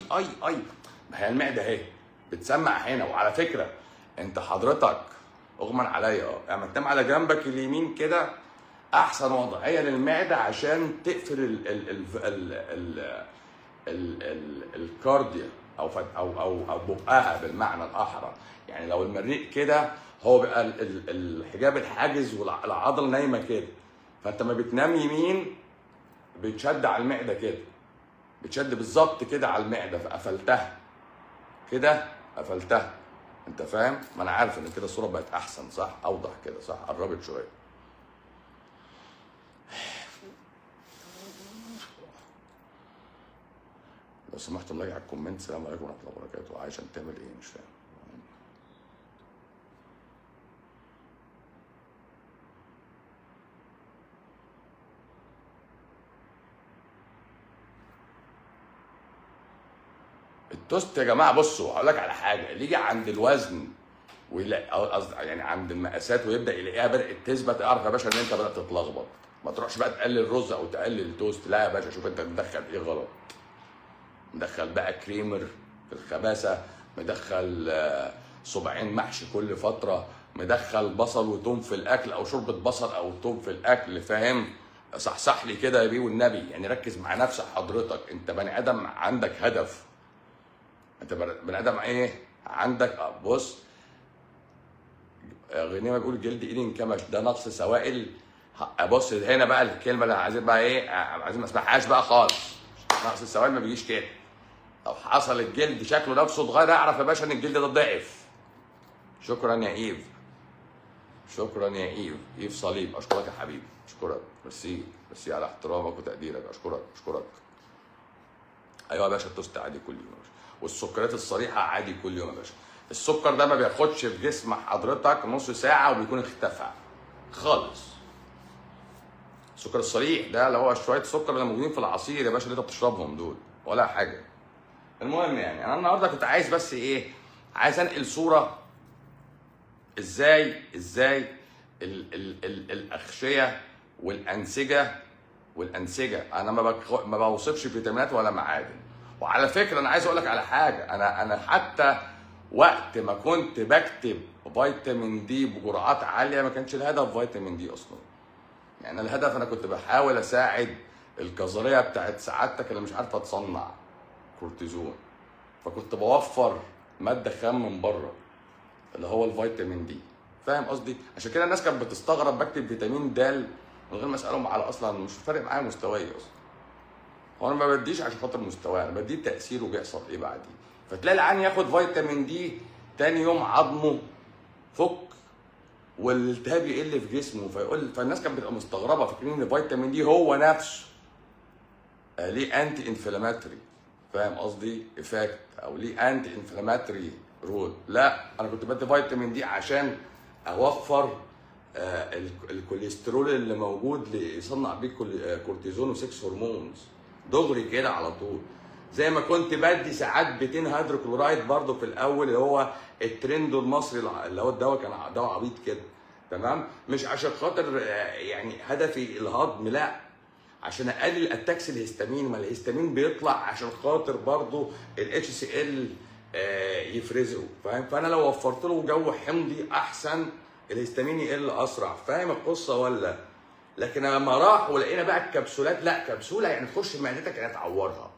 اي اي ما هي المعده اهي بتسمع هنا وعلى فكره انت حضرتك اغمى عليا اه يعني تنام على جنبك اليمين كده احسن وضعيه للمعده عشان تقفل ال ال ال ال ال ال ال الكارديا او فت او او او بقها بالمعنى الاحرى يعني لو المريء كده هو بقى ال- ال- الحجاب الحاجز والعضله نايمه كده فانت ما بتنام يمين بتشد على المعده كده بتشد بالظبط كده على المعده فقفلتها كده قفلتها انت فاهم ما انا عارف ان كده الصوره بقت احسن صح اوضح كده صح قربت شويه لو سمحت نراجع على الكومنت السلام عليكم ورحمه الله وبركاته عايشه تعمل ايه مش فاهم التوست يا جماعه بصوا هقول لك على حاجه اللي يجي عند الوزن ويلاقي أو قصدي يعني عند المقاسات ويبدا يلاقيها بدات تثبت اعرف يا باشا ان انت بدات تتلخبط ما تروحش بقى تقلل رز او تقلل التوست لا يا باشا شوف انت مدخل ايه غلط مدخل بقى كريمر في الخباثه مدخل آه، صباعين محشي كل فتره مدخل بصل وتوم في الاكل او شوربه بصل او توم في الاكل فاهم صحصح لي كده يا بيه والنبي يعني ركز مع نفسك حضرتك انت بني ادم عندك هدف انت بني ادم ايه عندك آه، بص غنيمه بيقول جلد ايدي انكمش ده نقص سوائل ه- بص هنا بقى الكلمه اللي عايزين بقى ايه عايزين ما اسمعهاش بقى خالص نقص السوائل ما بيجيش كده لو حصل الجلد شكله نفسه اتغير اعرف يا باشا ان الجلد ده ضعف شكرا يا ايف شكرا يا ايف ايف صليب اشكرك يا حبيبي اشكرك ميرسي ميرسي على احترامك وتقديرك اشكرك اشكرك ايوه يا باشا التوست عادي كل يوم يا باشا والسكريات الصريحه عادي كل يوم يا باشا السكر ده ما بياخدش في جسم حضرتك نص ساعه وبيكون اختفى خالص السكر الصريح ده اللي هو شويه سكر اللي موجودين في العصير يا باشا اللي انت بتشربهم دول ولا حاجه المهم يعني انا النهارده كنت عايز بس ايه عايز انقل صوره ازاي ازاي ال ال ال الاغشيه والانسجه والانسجه انا ما بك... ما بوصفش فيتامينات ولا معادن وعلى فكره انا عايز اقول لك على حاجه انا انا حتى وقت ما كنت بكتب فيتامين دي بجرعات عاليه ما كانش الهدف فيتامين دي اصلا يعني الهدف انا كنت بحاول اساعد الجزريه بتاعت سعادتك اللي مش عارفه تصنع كورتيزون فكنت بوفر ماده خام من بره اللي هو الفيتامين دي فاهم قصدي عشان كده الناس كانت بتستغرب بكتب فيتامين د من غير ما اسالهم على اصلا مش فارق معايا مستواي اصلا هو انا ما بديش عشان خاطر مستواي انا بديه تاثيره بيحصل ايه بعديه فتلاقي العيان ياخد فيتامين دي تاني يوم عظمه فك والالتهاب يقل في جسمه فيقول فالناس كانت بتبقى مستغربه فاكرين ان الفيتامين دي هو نفسه آه، ليه انتي انفلاماتوري فاهم قصدي افكت او ليه انتي انفلاماتوري رول لا انا كنت بدي فيتامين دي عشان اوفر آه، ال- الكوليسترول اللي موجود ليصنع بيه كل- آه، كورتيزون وسكس هرمونز دغري كده على طول زي ما كنت بدي ساعات بيتين هيدروكلورايد برضو في الاول اللي هو الترند المصري الع- اللي هو الدواء كان دواء عبيط كده تمام مش عشان خاطر آه، يعني هدفي الهضم لا عشان اقلل اتاكس الهستامين ما الهستامين بيطلع عشان خاطر برضو الاتش سي ال يفرزه فاهم فانا لو وفرت له جو حمضي احسن الهستامين يقل اسرع فاهم القصه ولا لكن لما راح ولقينا بقى الكبسولات لا كبسوله يعني تخش معدتك يعني تعورها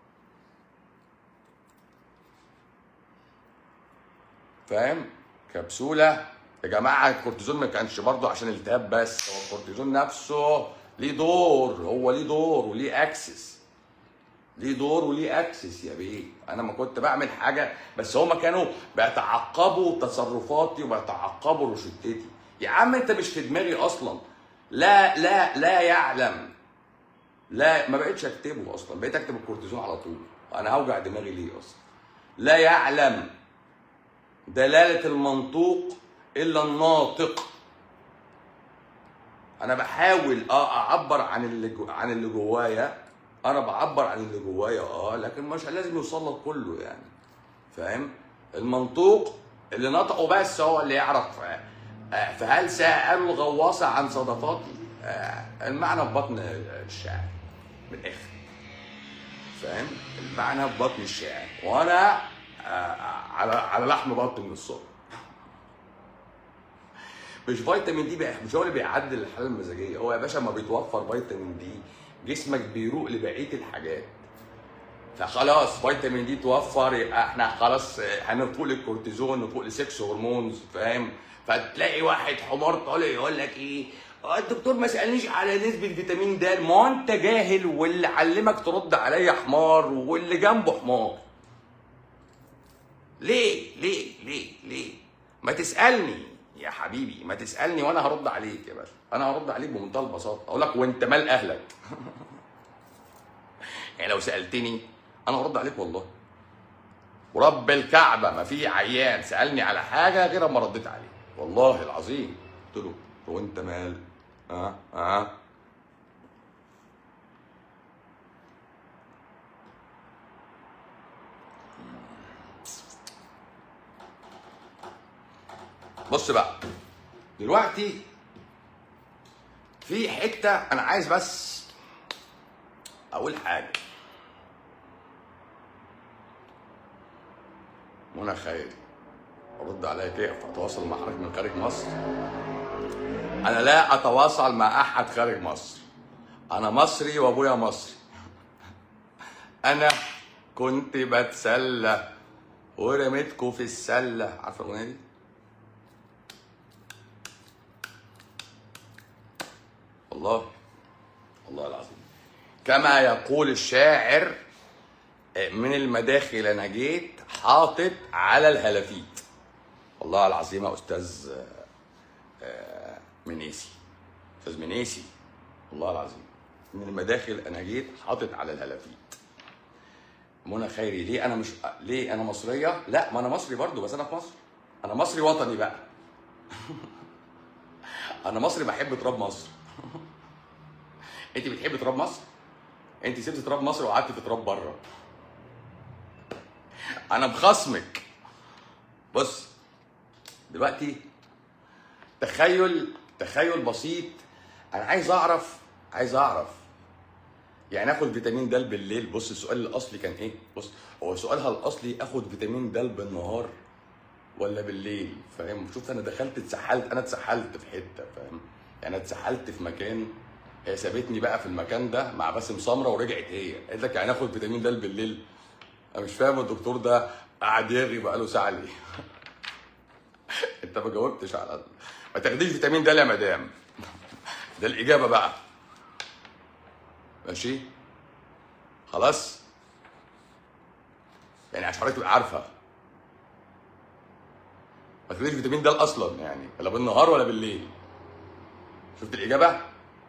فاهم كبسوله يا جماعه الكورتيزون ما كانش برضه عشان التهاب بس هو الكورتيزون نفسه ليه دور هو ليه دور وليه اكسس ليه دور وليه اكسس يا بيه انا ما كنت بعمل حاجه بس هما كانوا بيتعقبوا تصرفاتي وبيتعقبوا روشتتي يا عم انت مش في دماغي اصلا لا لا لا يعلم لا ما بقتش اكتبه اصلا بقيت اكتب الكورتيزون على طول انا هوجع دماغي ليه اصلا لا يعلم دلاله المنطوق الا الناطق انا بحاول اه اعبر عن اللي جو عن اللي جوايا انا بعبر عن اللي جوايا اه لكن مش لازم يوصل لك كله يعني فاهم المنطوق اللي نطقه بس هو اللي يعرف آه، آه، فهل سأل الغواصة عن صدفاتي آه، المعنى في بطن الشعر من الاخر فاهم المعنى في بطن الشاعر وانا آه، على على لحم بطن من الصبح مش فيتامين دي بقى مش هو اللي بيعدل الحاله المزاجيه هو يا باشا ما بيتوفر فيتامين دي جسمك بيروق لبقيه الحاجات فخلاص فيتامين دي توفر يبقى احنا خلاص آه، هنفوق للكورتيزون نفوق لسكس هرمونز فاهم فتلاقي واحد حمار طالع يقول لك ايه آه، الدكتور ما سالنيش على نسبه فيتامين د ما هو انت جاهل واللي علمك ترد عليا حمار واللي جنبه حمار ليه ليه ليه ليه ما تسالني يا حبيبي ما تسالني وانا هرد عليك يا باشا انا هرد عليك بمنتهى البساطه اقول لك وانت مال اهلك يعني لو سالتني انا هرد عليك والله ورب الكعبه ما في عيان سالني على حاجه غير ما رديت عليه والله العظيم قلت له هو انت مال اه اه بص بقى دلوقتي في حته انا عايز بس اقول حاجه منى خيري رد عليا كيف اتواصل مع حضرتك من خارج مصر انا لا اتواصل مع احد خارج مصر انا مصري وابويا مصري انا كنت بتسلى ورميتكوا في السله عارفه الاغنيه دي والله والله العظيم كما يقول الشاعر من المداخل انا جيت حاطط على الهلافيت والله العظيم يا استاذ آه، منيسي استاذ منيسي والله العظيم من المداخل انا جيت حاطط على الهلافيت منى خيري ليه انا مش ليه انا مصريه لا ما انا مصري برضو بس انا في مصر انا مصري وطني بقى انا مصري بحب تراب مصر انت بتحبي تراب مصر انت سبت تراب مصر وقعدت في تراب بره انا بخصمك بص دلوقتي تخيل تخيل بسيط انا عايز اعرف عايز اعرف يعني اخد فيتامين د بالليل بص السؤال الاصلي كان ايه بص هو سؤالها الاصلي اخد فيتامين د بالنهار ولا بالليل فاهم شوف انا دخلت اتسحلت انا اتسحلت في حته فاهم يعني انا اتسحلت في مكان هي سابتني بقى في المكان ده مع باسم سمره ورجعت هي قالت لك يعني اخد فيتامين د بالليل انا مش فاهم الدكتور ده قاعد يرغي بقاله ساعه ليه انت ما جاوبتش على ما تاخديش فيتامين د يا مدام ده الاجابه بقى ماشي خلاص يعني عشان حضرتك تبقى عارفه ما تاخديش فيتامين د اصلا يعني لا بالنهار ولا بالليل شفت الاجابه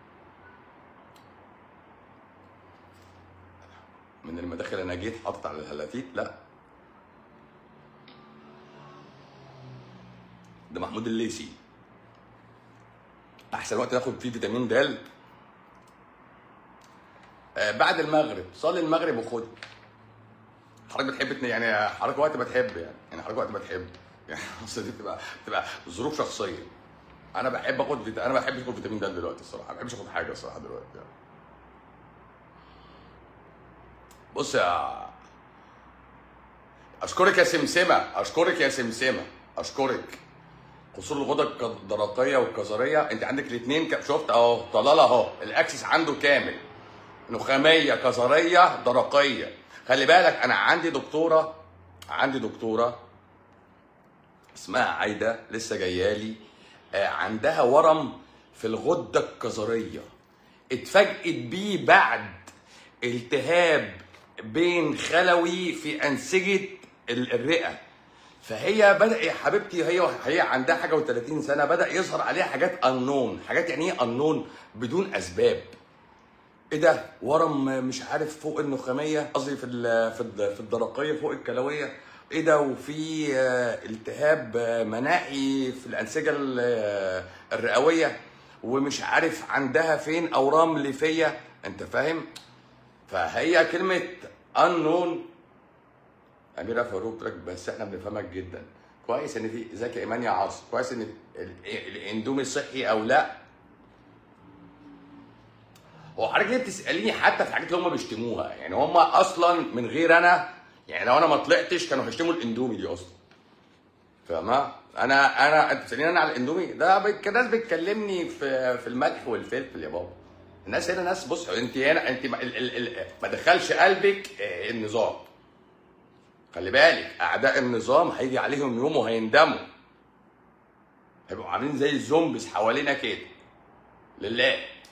من المداخل انا جيت حاطط على الهلافيت لا ده محمود الليثي احسن وقت تاخد فيه فيتامين د آه، بعد المغرب صلي المغرب وخد حضرتك بتحب تن- يعني حضرتك وقت ما تحب يعني يعني حضرتك وقت ما تحب يعني اصل دي بتبقى بتبقى ظروف شخصيه انا بحب اخد فيتا... انا ما بحبش اخد فيتامين د دلوقتي الصراحه ما بحبش اخد حاجه الصراحه دلوقتي يعني. بص يا اشكرك يا سمسمه اشكرك يا سمسمه اشكرك قصور الغدد الدرقيه والكظريه انت عندك الاثنين شفت اهو طلال اهو الاكسس عنده كامل نخاميه كظريه درقيه خلي بالك انا عندي دكتوره عندي دكتوره اسمها عايده لسه جايالي آه، عندها ورم في الغده الكظريه اتفاجئت بيه بعد التهاب بين خلوي في انسجه ال- الرئه فهي بدا يا حبيبتي هي هي عندها حاجه و30 سنه بدا يظهر عليها حاجات انون حاجات يعني ايه انون بدون اسباب ايه ده ورم مش عارف فوق النخاميه قصدي في ال- في ال- في الدرقيه فوق الكلويه ايه ده وفي آه، التهاب آه، مناعي في الانسجه ال- آه، الرئويه ومش عارف عندها فين اورام ليفيه انت فاهم فهي كلمه انون اميره فاروق لك بس احنا بنفهمك جدا كويس ان في ازيك يا ايمان يا عاصم كويس ان ال- الاندومي صحي او لا هو حضرتك ليه بتساليني حتى في الحاجات اللي هم بيشتموها يعني هم اصلا من غير انا يعني لو انا ما طلعتش كانوا هيشتموا الاندومي دي اصلا فاهمة؟ انا انا انت بتساليني انا على الاندومي ده بك- الناس بتكلمني في في الملح والفلفل يا بابا الناس هنا ناس بص انت هنا انت ما, ال ال ال ما دخلش قلبك آه، النظام خلي بالك اعداء النظام هيجي عليهم يوم وهيندموا هيبقوا عاملين زي الزومبيز حوالينا كده لله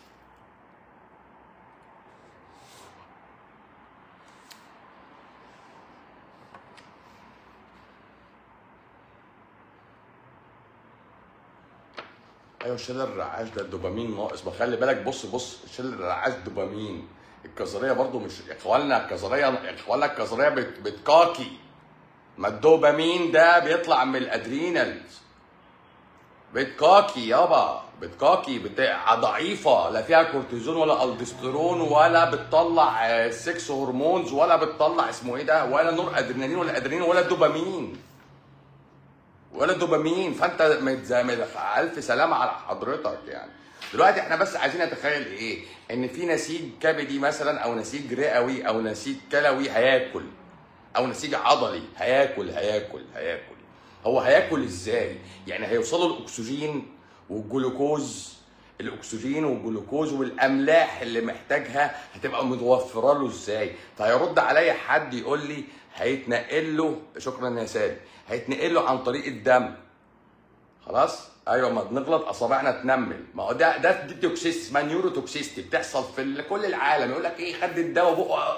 ايوه شلل الرعاش ده الدوبامين ناقص ما خلي بالك بص بص شلل الرعاش دوبامين الكظريه برضو مش اخواننا الكظريه اخواننا الكظريه بت... بتكاكي ما الدوبامين ده بيطلع من الادرينالز بتكاكي يابا بتكاكي بتاع ضعيفه لا فيها كورتيزون ولا الدسترون ولا بتطلع آه، سكس هرمونز ولا بتطلع اسمه ايه ده ولا نور ادرينالين ولا ادرينالين ولا دوبامين ولا دوبامين فانت متزامل الف سلامه على حضرتك يعني دلوقتي احنا بس عايزين نتخيل ايه ان في نسيج كبدي مثلا او نسيج رئوي او نسيج كلوي هياكل او نسيج عضلي هياكل هياكل هياكل هو هياكل ازاي يعني هيوصلوا الاكسجين والجلوكوز الاكسجين والجلوكوز والاملاح اللي محتاجها هتبقى متوفره له ازاي فهيرد عليا حد يقول لي هيتنقل له شكرا يا سالم هيتنقل له عن طريق الدم خلاص ايوه ما بنغلط اصابعنا تنمل ما هو ده ده دي توكسيستي اسمها نيورو توكسيستي بتحصل في ال- كل العالم يقول لك ايه خد الدواء بقه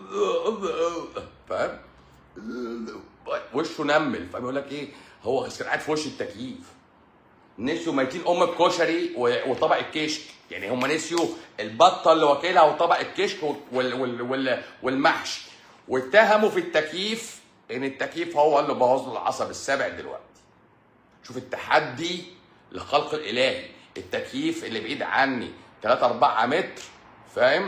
فاهم وشه نمل فاهم يقول لك ايه هو كان قاعد في وش التكييف نسيوا ميتين ام الكشري و- وطبق الكشك يعني هم نسيوا البطه اللي واكلها وطبق الكشك وال وال وال والمحشي واتهموا في التكييف ان التكييف هو اللي بوظ له العصب السابع دلوقتي شوف التحدي لخلق الالهي التكييف اللي بعيد عني 3 4 متر فاهم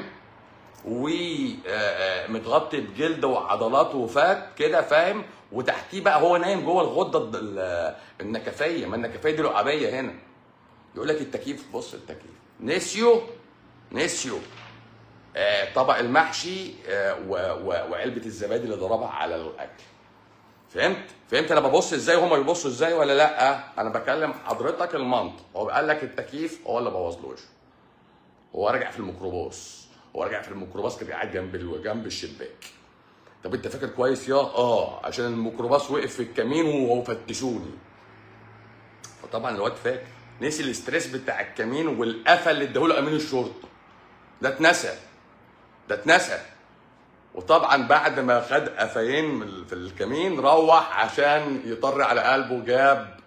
ومتغطي بجلد وعضلات وفات كده فاهم وتحتيه بقى هو نايم جوه الغده الد- ال- النكفيه ما النكفيه دي لعابيه هنا يقول لك التكييف بص التكييف نسيو نسيو آه، طبق المحشي آه، و- و- وعلبه الزبادي اللي ضربها على الاكل فهمت فهمت انا ببص ازاي وهم بيبصوا ازاي ولا لا انا بكلم حضرتك المنطق هو قال لك التكييف هو اللي بوظ له وشه هو راجع في الميكروباص هو راجع في الميكروباص كان قاعد جنب ال- جنب الشباك طب انت فاكر كويس يا اه عشان الميكروباص وقف في الكمين وفتشوني فطبعا الواد فاكر نسي الاستريس بتاع الكمين والقفا اللي اداهوله امين الشرطه ده اتنسى ده اتنسى وطبعا بعد ما خد قفايين من- في الكمين روح عشان يطر على قلبه جاب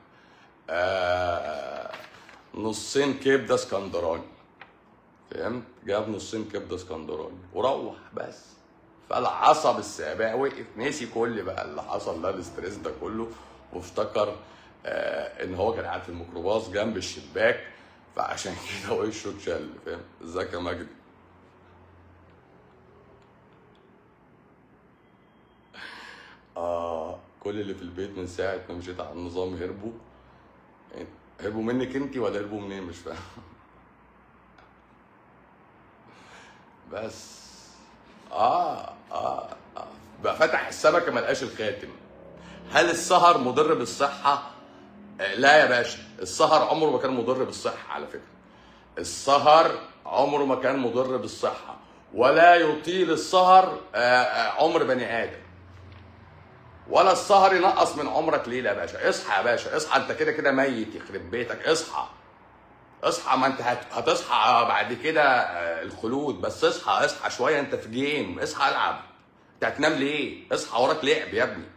آه نصين كبده اسكندراني فهمت جاب نصين كبده اسكندراني وروح بس فالعصب السابع وقف نسي كل بقى اللي حصل ده الاستريس ده كله وافتكر آه ان هو كان قاعد في الميكروباص جنب الشباك فعشان كده وشه اتشل فاهم ازيك يا مجدي آه كل اللي في البيت من ساعة ما مشيت على النظام هربوا هربوا منك انت ولا هربوا منين مش فاهم بس آه آه آه بقى فتح السمكة ما لقاش الخاتم هل السهر مضر بالصحة؟ آه لا يا باشا السهر عمره ما كان مضر بالصحة على فكرة السهر عمره ما كان مضر بالصحة ولا يطيل السهر آه، آه، عمر بني آدم ولا السهر ينقص من عمرك ليله يا باشا اصحى يا باشا اصحى انت كده كده ميت يخرب بيتك اصحى اصحى ما انت هت- هتصحى بعد كده آه، الخلود بس اصحى اصحى شويه انت في جيم اصحى العب انت هتنام ليه اصحى وراك لعب يا ابني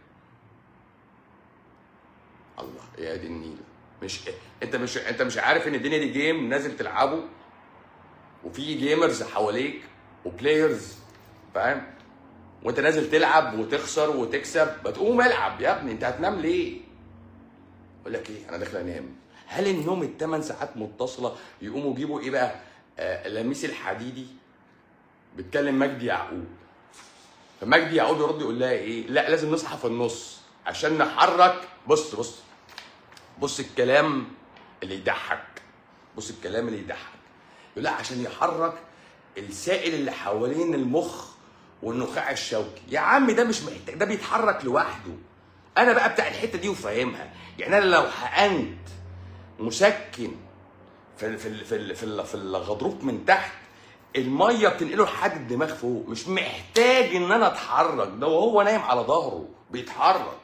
الله يا دي النيله مش انت مش انت مش عارف ان الدنيا دي جيم نازل تلعبه وفي جيمرز حواليك وبلايرز فاهم وانت نازل تلعب وتخسر وتكسب ما تقوم العب يا ابني انت هتنام ليه؟ يقول لك ايه انا داخل انام هل النوم الثمان ساعات متصله يقوموا يجيبوا ايه بقى؟ آه لميس الحديدي بيتكلم مجدي يعقوب فمجدي يعقوب يرد يقول لها ايه؟ لا لازم نصحى في النص عشان نحرك بص بص بص الكلام اللي يضحك بص الكلام اللي يضحك يقول لا عشان يحرك السائل اللي حوالين المخ والنخاع الشوكي يا عم ده مش محتاج ده بيتحرك لوحده انا بقى بتاع الحته دي وفاهمها يعني انا لو حقنت مسكن في ال- في ال- في ال- في ال- في الغضروف من تحت الميه بتنقله لحد الدماغ فوق مش محتاج ان انا اتحرك ده وهو نايم على ظهره بيتحرك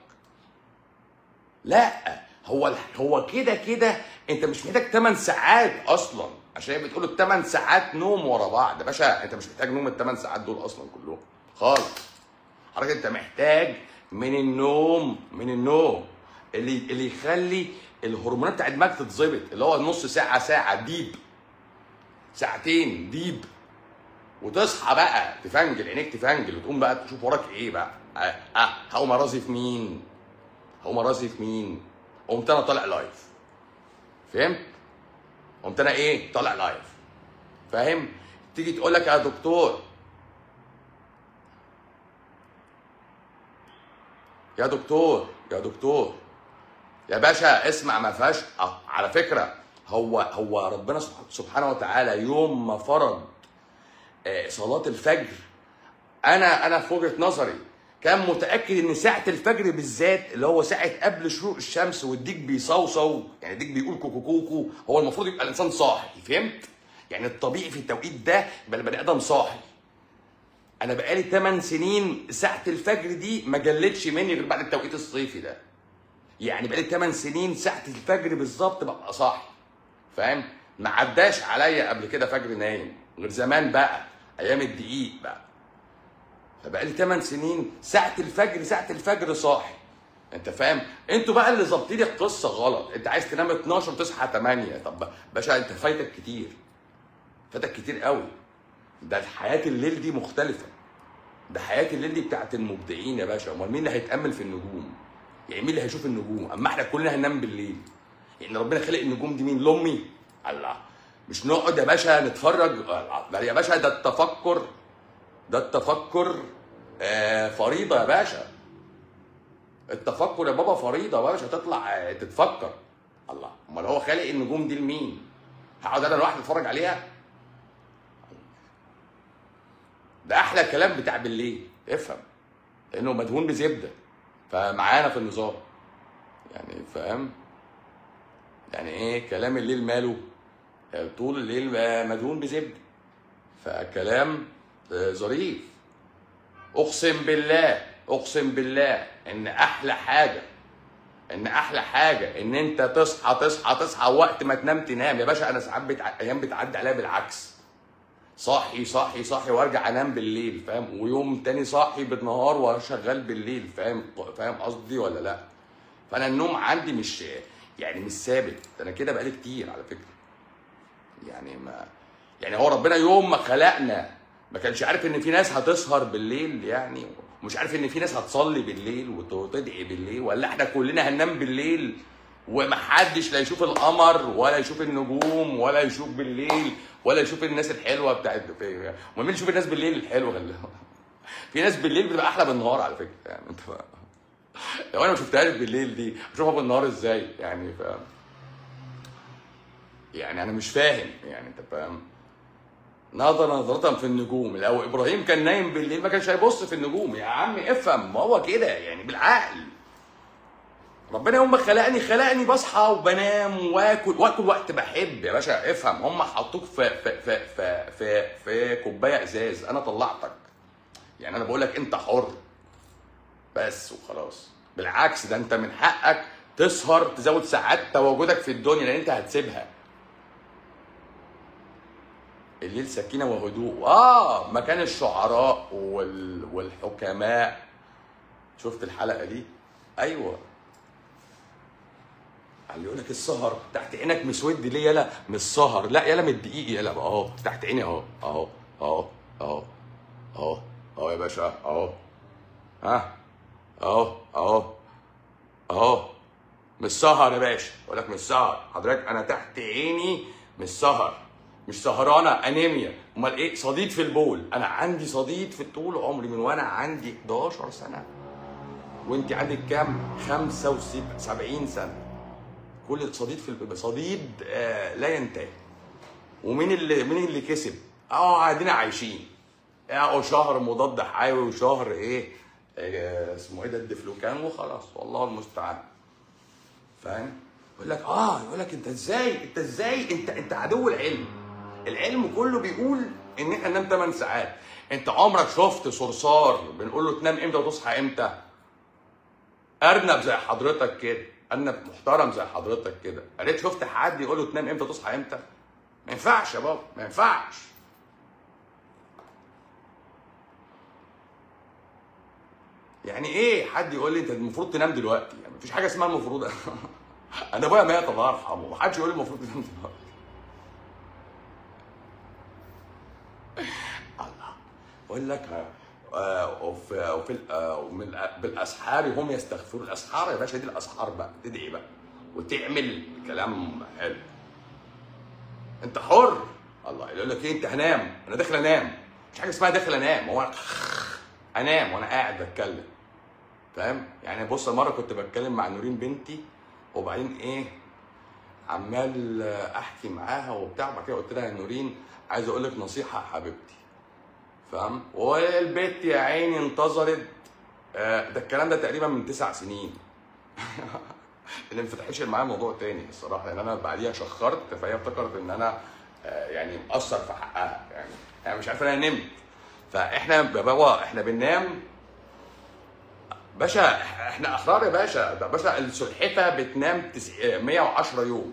لا هو هو كده كده انت مش محتاج 8 ساعات اصلا عشان هي بتقول 8 ساعات نوم ورا بعض يا باشا انت مش محتاج نوم ال 8 ساعات دول اصلا كلهم خالص حضرتك انت محتاج من النوم من النوم اللي اللي يخلي الهرمونات بتاعت دماغك تتظبط اللي هو نص ساعه ساعه ديب ساعتين ديب وتصحى بقى تفنجل عينيك تفنجل وتقوم بقى تشوف وراك ايه بقى اه, آه. هقوم ارازي في مين هقوم ارازي في مين قمت انا طالع لايف فهمت قمت انا ايه طالع لايف فاهم تيجي تقول لك يا دكتور يا دكتور يا دكتور يا باشا اسمع ما فيهاش آه، على فكره هو هو ربنا سبح- سبحانه وتعالى يوم ما فرض آه، صلاه الفجر انا انا في وجهه نظري كان متاكد ان ساعه الفجر بالذات اللي هو ساعه قبل شروق الشمس والديك بيصوصو يعني الديك بيقول كوكو كوكو هو المفروض يبقى الانسان صاحي فهمت يعني الطبيعي في التوقيت ده يبقى البني ادم صاحي انا بقالي 8 سنين ساعه الفجر دي ما جلتش مني غير بعد التوقيت الصيفي ده يعني بقالي 8 سنين ساعه الفجر بالظبط ببقى صاحي فاهم ما عداش عليا قبل كده فجر نايم غير زمان بقى ايام الدقيق بقى فبقالي 8 سنين ساعه الفجر ساعه الفجر صاحي انت فاهم انتوا بقى اللي ظابطين القصه غلط انت عايز تنام 12 تصحى 8 طب باشا انت فايتك كتير فاتك كتير قوي ده حياه الليل دي مختلفه ده حياه الليل دي بتاعت المبدعين يا باشا امال مين اللي هيتامل في النجوم يعني مين اللي هيشوف النجوم اما احنا كلنا هننام بالليل يعني ربنا خلق النجوم دي مين لامي الله مش نقعد يا باشا نتفرج الله. لا يا باشا ده التفكر ده التفكر آه فريضه يا باشا التفكر يا بابا فريضه يا باشا تطلع آه، تتفكر الله امال هو خالق النجوم دي لمين هقعد انا لوحدي اتفرج عليها ده احلى كلام بتاع بالليل افهم لانه مدهون بزبده فمعانا في النظام يعني فاهم يعني ايه كلام الليل ماله يعني طول الليل آه، مدهون بزبده فكلام آه، ظريف اقسم بالله اقسم بالله ان احلى حاجه ان احلى حاجه ان انت تصحى تصحى تصحى وقت ما تنام تنام يا باشا انا ساعات بتع... ايام بتعدي عليا بالعكس صاحي صاحي صاحي وارجع انام بالليل فاهم ويوم تاني صاحي بالنهار وشغال بالليل فاهم فاهم قصدي ولا لا فانا النوم عندي مش يعني مش ثابت انا كده بقالي كتير على فكره يعني ما يعني هو ربنا يوم ما خلقنا ما كانش عارف ان في ناس هتسهر بالليل يعني ومش عارف ان في ناس هتصلي بالليل وتدعي بالليل ولا احنا كلنا هننام بالليل ومحدش لا يشوف القمر ولا يشوف النجوم ولا يشوف بالليل ولا يشوف الناس الحلوه بتاعت امال مين يشوف الناس بالليل الحلوه اللي في ناس بالليل بتبقى احلى بالنهار على فكره يعني انت فاهم لو انا ما شفتهاش بالليل دي اشوفها بالنهار ازاي يعني فاهم يعني انا مش فاهم يعني انت فاهم نظر نظرة في النجوم لو ابراهيم كان نايم بالليل ما كانش هيبص في النجوم يا عم افهم ما هو كده يعني بالعقل ربنا يوم ما خلقني خلقني بصحى وبنام واكل واكل وقت بحب يا باشا افهم هم حطوك في في في في في, في كوبايه ازاز انا طلعتك يعني انا بقول لك انت حر بس وخلاص بالعكس ده انت من حقك تسهر تزود ساعات تواجدك في الدنيا لان انت هتسيبها الليل سكينه وهدوء اه مكان الشعراء وال... والحكماء شفت الحلقه دي ايوه اللي يقول لك السهر تحت عينك مسود ليه يلا من السهر لا يلا من الدقيق يلا بقى اهو تحت عيني اهو اهو اهو اهو اهو اهو يا باشا اهو ها اهو اهو اهو من السهر يا باشا اقول لك من السهر حضرتك انا تحت عيني من السهر مش سهرانه انيميا امال ايه صديد في البول انا عندي صديد في طول عمري من وانا عندي 11 سنه وانت عندك كام 75 سنه كل صديد في البول صديد آه لا ينتهي ومين اللي مين اللي كسب اه قاعدين عايشين يعني شهر مضاد حيوي وشهر ايه آه، اسمه ايه ده الدفلوكان وخلاص والله المستعان فاهم يقول لك اه يقول لك انت ازاي انت ازاي انت انت عدو العلم العلم كله بيقول ان احنا ننام 8 ساعات انت عمرك شفت صرصار بنقول له تنام امتى وتصحى امتى ارنب زي حضرتك كده ارنب محترم زي حضرتك كده قريت شفت حد يقول له تنام امتى وتصحى امتى ما ينفعش يا بابا ما ينفعش يعني ايه حد يقول لي انت المفروض تنام دلوقتي يعني مفيش حاجه اسمها المفروض انا ابويا مات الله يرحمه محدش يقول لي المفروض تنام دلوقتي الله يقول لك آه، وفي وفي ال- آه، ومن بالاسحار هم يستغفرون الاسحار يا باشا دي الاسحار بقى تدعي بقى وتعمل كلام حلو انت حر الله يقول لك ايه انت هنام انا داخل انام مش حاجه اسمها داخل انام هو أنا انام وانا قاعد بتكلم فاهم يعني بص مره كنت بتكلم مع نورين بنتي وبعدين ايه عمال احكي معاها وبتاع وبعد كده قلت لها يا نورين عايز اقول لك نصيحه يا حبيبتي فاهم والبت يا عيني انتظرت آه، ده الكلام ده تقريبا من تسع سنين اللي مفتحش معايا موضوع تاني الصراحه لان انا بعديها شخرت فهي افتكرت ان انا آه، يعني مقصر في حقها يعني يعني مش عارف انا نمت فاحنا يا بابا احنا بننام باشا احنا احرار يا باشا ده باشا السلحفه بتنام تس- آه، 110 يوم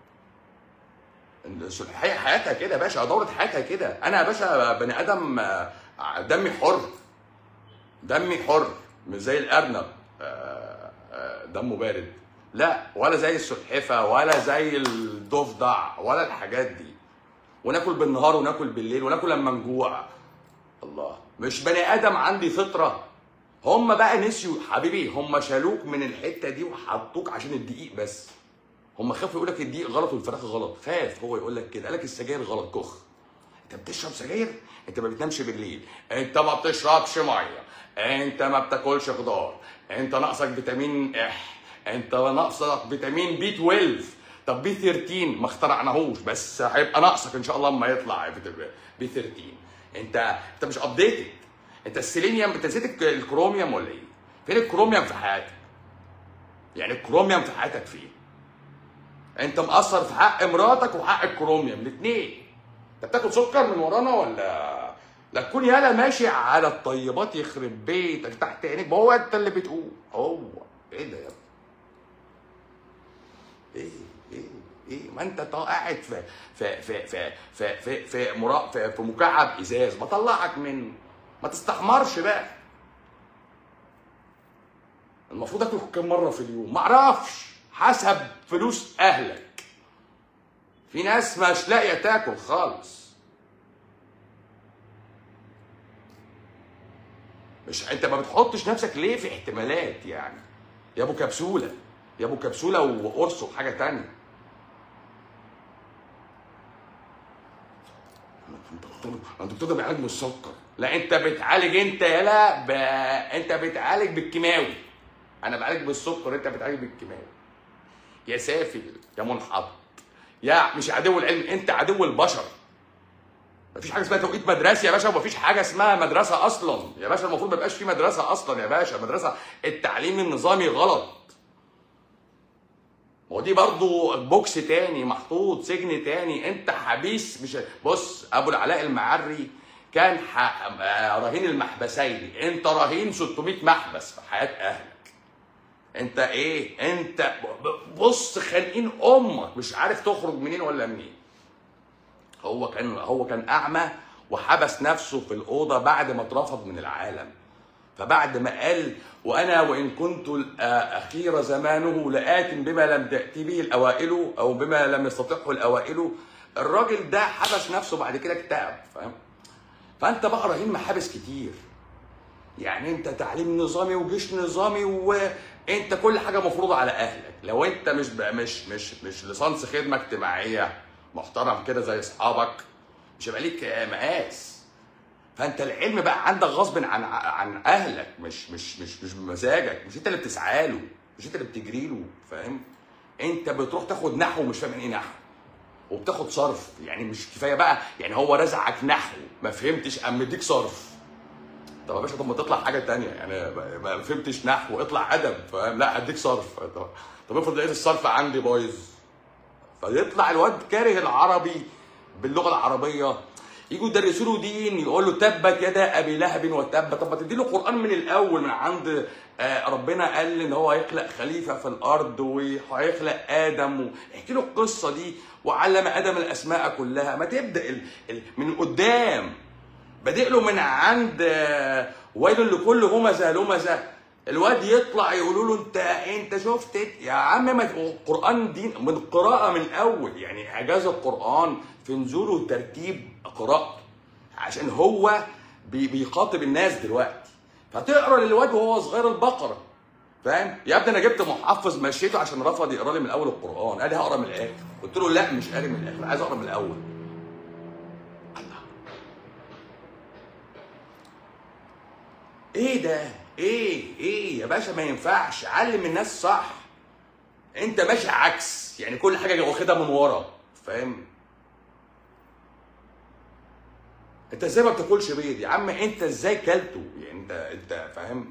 السلحفاه حياتها كده يا باشا دوره حياتها كده انا يا باشا بني ادم آه، دمي حر دمي حر مش زي الارنب آه، آه، دمه بارد لا ولا زي السلحفه ولا زي الضفدع ولا الحاجات دي وناكل بالنهار وناكل بالليل وناكل لما نجوع الله مش بني ادم عندي فطره هم بقى نسيوا حبيبي هم شالوك من الحته دي وحطوك عشان الدقيق بس هم خافوا يقول لك الدقيق غلط والفراخ غلط خاف هو يقول لك كده قال لك السجاير غلط كخ انت بتشرب سجاير انت ما بتنامش بالليل انت ما بتشربش ميه انت ما بتاكلش خضار انت ناقصك فيتامين اح انت ناقصك فيتامين بي 12 طب بي 13 ما اخترعناهوش بس هيبقى ناقصك ان شاء الله اما يطلع فيتامين بي 13 انت انت مش ابديتد انت السيلينيوم انت نسيت الك- الكروميوم ولا ايه؟ فين الكروميوم في حياتك؟ يعني الكروميوم في حياتك فين؟ انت مقصر في حق مراتك وحق الكروميوم الاثنين انت بتاكل سكر من ورانا ولا لا تكون يالا ماشي على الطيبات يخرب بيتك تحت عينيك ما هو انت اللي بتقول هو ايه ده يا ابني ايه ايه ايه ما انت طا- قاعد في في في في في في في, مرا في, في مكعب ازاز بطلعك منه ما تستحمرش بقى المفروض اكل كام مره في اليوم ما اعرفش حسب فلوس اهلك في ناس مش لاقيه تاكل خالص مش انت ما بتحطش نفسك ليه في احتمالات يعني يا ابو كبسوله يا ابو كبسوله وقرص وحاجه تانية انت بتقدر بيعالج من السكر لا انت بتعالج انت يالا ب... انت بتعالج بالكيماوي انا بعالج بالسكر انت بتعالج بالكيماوي يا سافل يا منحط يا مش عدو العلم انت عدو البشر مفيش حاجه اسمها توقيت مدرسي يا باشا ومفيش حاجه اسمها مدرسه اصلا يا باشا المفروض ما يبقاش في مدرسه اصلا يا باشا مدرسه التعليم النظامي غلط ما هو دي برضه بوكس تاني محطوط سجن تاني انت حبيس مش بص ابو العلاء المعري كان ح... آه، رهين المحبسين انت رهين 600 محبس في حياه اهلك انت ايه انت ب- بص خانقين امك مش عارف تخرج منين ولا منين هو كان هو كان اعمى وحبس نفسه في الاوضه بعد ما اترفض من العالم فبعد ما قال وانا وان كنت اخير زمانه لات بما لم تاتي به الاوائل او بما لم يستطعه الاوائل الراجل ده حبس نفسه بعد كده اكتئب فاهم فانت بقى رهين محابس كتير يعني انت تعليم نظامي وجيش نظامي وانت كل حاجه مفروضه على اهلك لو انت مش بقى مش مش مش لصنص خدمه اجتماعيه محترم كده زي اصحابك مش هيبقى ليك مقاس فانت العلم بقى عندك غصب عن عن اهلك مش مش مش مش بمزاجك مش انت اللي بتسعى له مش انت اللي بتجري له فاهم انت بتروح تاخد نحو مش فاهم يعني ايه نحو وبتاخد صرف يعني مش كفايه بقى يعني هو رزعك نحو ما فهمتش قام مديك صرف طب يا باشا طب ما تطلع حاجه تانية يعني ما- ما فهمتش نحو اطلع ادب فاهم لا اديك صرف طب- طب افرض لقيت الصرف عندي بايظ فيطلع الواد كاره العربي باللغه العربيه يجوا يدرسوا له دين يقول له تبت يدا ابي لهب وتب طب ما تدي له قران من الاول من عند آه، ربنا قال ان هو هيخلق خليفه في الارض وهيخلق ادم احكي له القصه دي وعلم ادم الاسماء كلها ما تبدا ال... ال... من قدام بادئ له من عند آه، ويل لكل همزه لمزه الواد يطلع يقولوا له انت انت شفت يا عم ما القران دين من قراءه من الاول يعني اعجاز القران في نزوله وترتيب قراءته عشان هو بي- بيخاطب الناس دلوقتي فتقرا للواد وهو صغير البقره فاهم يا ابني انا جبت محفظ مشيته عشان رفض يقرا لي من اول القران قال لي هقرا من الاخر قلت له لا مش قاري من الاخر عايز اقرا من الاول الله ايه ده ايه ايه يا باشا ما ينفعش علم الناس صح انت ماشي عكس يعني كل حاجه واخدها من ورا فاهم انت ازاي ما بتاكلش بيض يا عم انت ازاي كلته يعني انت انت فاهم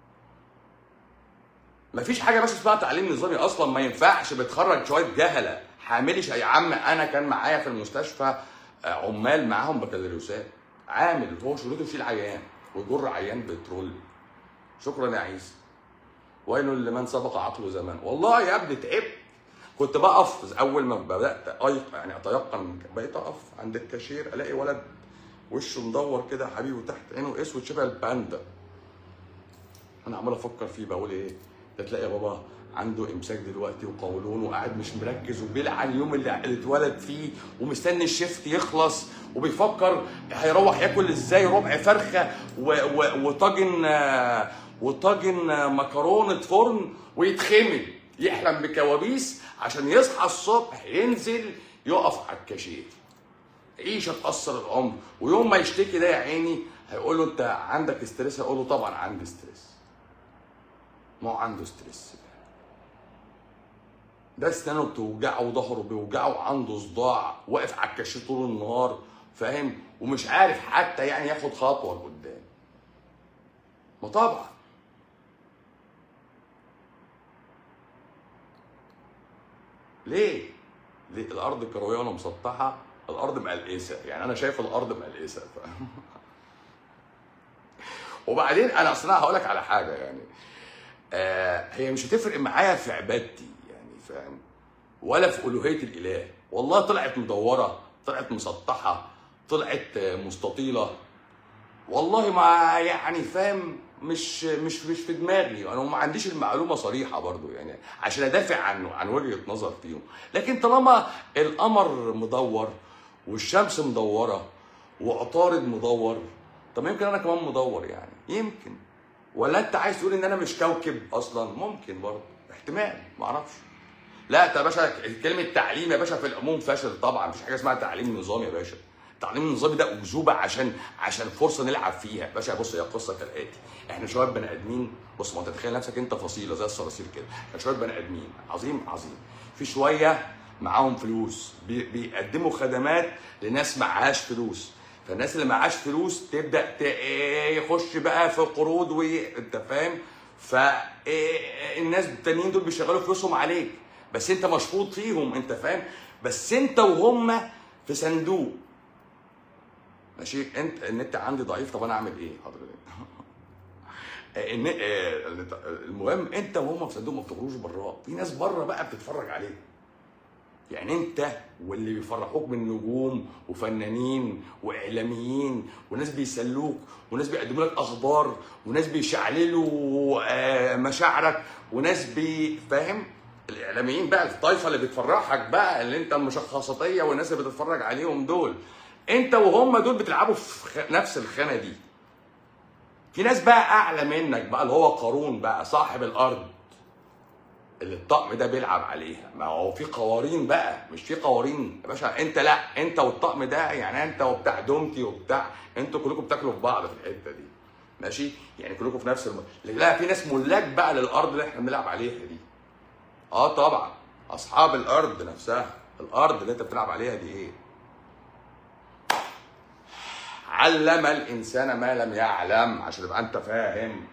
مفيش حاجه بس اسمها تعليم نظامي اصلا ما ينفعش بتخرج شويه جهله حاملي يا عم انا كان معايا في المستشفى آه، عمال معاهم بكالوريوسات عامل هو شغلته يشيل عيان ويجر عيان بترول شكرا يا عيسى ويل لمن سبق عقله زمان والله يا ابني تعبت كنت بقف اول ما بدات أيق يعني اتيقن بقيت اقف عند الكاشير الاقي ولد وشه مدور كده يا حبيبي وتحت عينه اسود شبه الباندا انا عمال افكر فيه بقول ايه ده تلاقي يا بابا عنده امساك دلوقتي وقولون وقاعد مش مركز وبيلعن اليوم اللي اللي اتولد فيه ومستني الشيفت يخلص وبيفكر هيروح ياكل ازاي ربع فرخه و- و- وطاجن آه، وطاجن آه، مكرونه فرن ويتخمل يحلم بكوابيس عشان يصحى الصبح ينزل يقف على الكاشير عيشه تاثر العمر ويوم ما يشتكي ده يا عيني هيقول له انت عندك ستريس هيقول له طبعا عندي ستريس ما هو عنده ستريس ده اسنانه بتوجعه وظهره بيوجعه وعنده صداع واقف على الكاشير طول النهار فاهم ومش عارف حتى يعني ياخد خطوه لقدام ما طبعا ليه؟ ليه الارض كرويه ولا مسطحه الارض مقلقسه يعني انا شايف الارض مقلقسه فاهم وبعدين انا اصلا هقول لك على حاجه يعني آه هي مش هتفرق معايا في عبادتي يعني فاهم ولا في الوهيه الاله والله طلعت مدوره طلعت مسطحه طلعت آه، مستطيله والله ما يعني فاهم مش مش مش في دماغي انا ما عنديش المعلومه صريحه برضو يعني عشان ادافع عن عن وجهه نظر فيهم لكن طالما القمر مدور والشمس مدوره وعطارد مدور طب يمكن انا كمان مدور يعني يمكن ولا انت عايز تقول ان انا مش كوكب اصلا ممكن برضه احتمال ما اعرفش لا يا باشا كلمه تعليم يا باشا في العموم فاشل طبعا مفيش حاجه اسمها تعليم نظامي يا باشا التعليم النظامي ده اكذوبه عشان عشان فرصه نلعب فيها يا باشا بص هي القصه كالاتي احنا شويه بني ادمين بص ما انت تتخيل نفسك انت فصيله زي الصراصير كده احنا شويه بني ادمين عظيم عظيم في شويه معاهم فلوس بي بيقدموا خدمات لناس معهاش فلوس فالناس اللي معهاش فلوس تبدا ت- يخش بقى في قروض وانت فاهم فالناس التانيين دول بيشغلوا فلوسهم عليك بس انت مشفوط فيهم انت فاهم بس انت وهم في صندوق ماشي انت النت عندي ضعيف طب انا اعمل ايه حضرتك الن- آه، المهم انت وهم في صندوق ما بتخرجوش براه في ناس بره بقى بتتفرج عليك يعني انت واللي بيفرحوك من نجوم وفنانين واعلاميين وناس بيسلوك وناس بيقدموا لك اخبار وناس بيشعللوا آه، مشاعرك وناس بي فاهم الاعلاميين بقى الطايفه اللي بتفرحك بقى اللي انت المشخصاتيه والناس اللي بتتفرج عليهم دول انت وهم دول بتلعبوا في خ- نفس الخانه دي في ناس بقى اعلى منك بقى اللي هو قارون بقى صاحب الارض اللي الطقم ده بيلعب عليها ما هو في قوارين بقى مش في قوارين يا باشا انت لا انت والطقم ده يعني انت وبتاع دومتي وبتاع انتوا كلكم بتاكلوا في بعض في الحته دي ماشي يعني كلكم في نفس الم... لا في ناس ملاك بقى للارض اللي احنا بنلعب عليها دي اه طبعا اصحاب الارض نفسها الارض اللي انت بتلعب عليها دي ايه علم الانسان ما لم يعلم عشان تبقى انت فاهم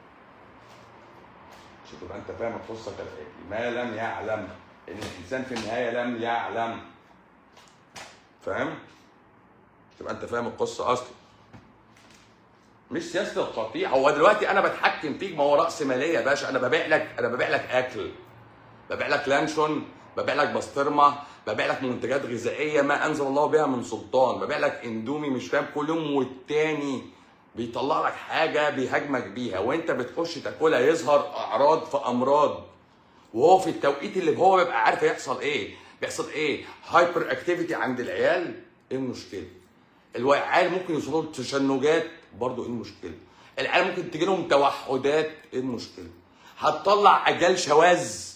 عشان تبقى انت فاهم القصه كالاتي ما لم يعلم ان الانسان في النهايه لم يعلم فاهم تبقى انت فاهم القصه اصلا مش سياسه القطيع هو دلوقتي انا بتحكم فيك ما هو راس ماليه يا باشا انا ببيع لك انا ببيع لك اكل ببيع لك لانشون ببيع لك بسطرمه ببيع لك منتجات غذائيه ما انزل الله بها من سلطان ببيع لك اندومي مش فاهم كل يوم والتاني بيطلع لك حاجه بيهاجمك بيها وانت بتخش تاكلها يظهر اعراض في امراض وهو في التوقيت اللي هو بيبقى عارف هيحصل ايه بيحصل ايه هايبر اكتيفيتي عند العيال ايه المشكله العيال ممكن يوصلوا لتشنجات برضو ايه المشكله العيال ممكن تجي لهم توحدات ايه المشكله هتطلع اجيال شواذ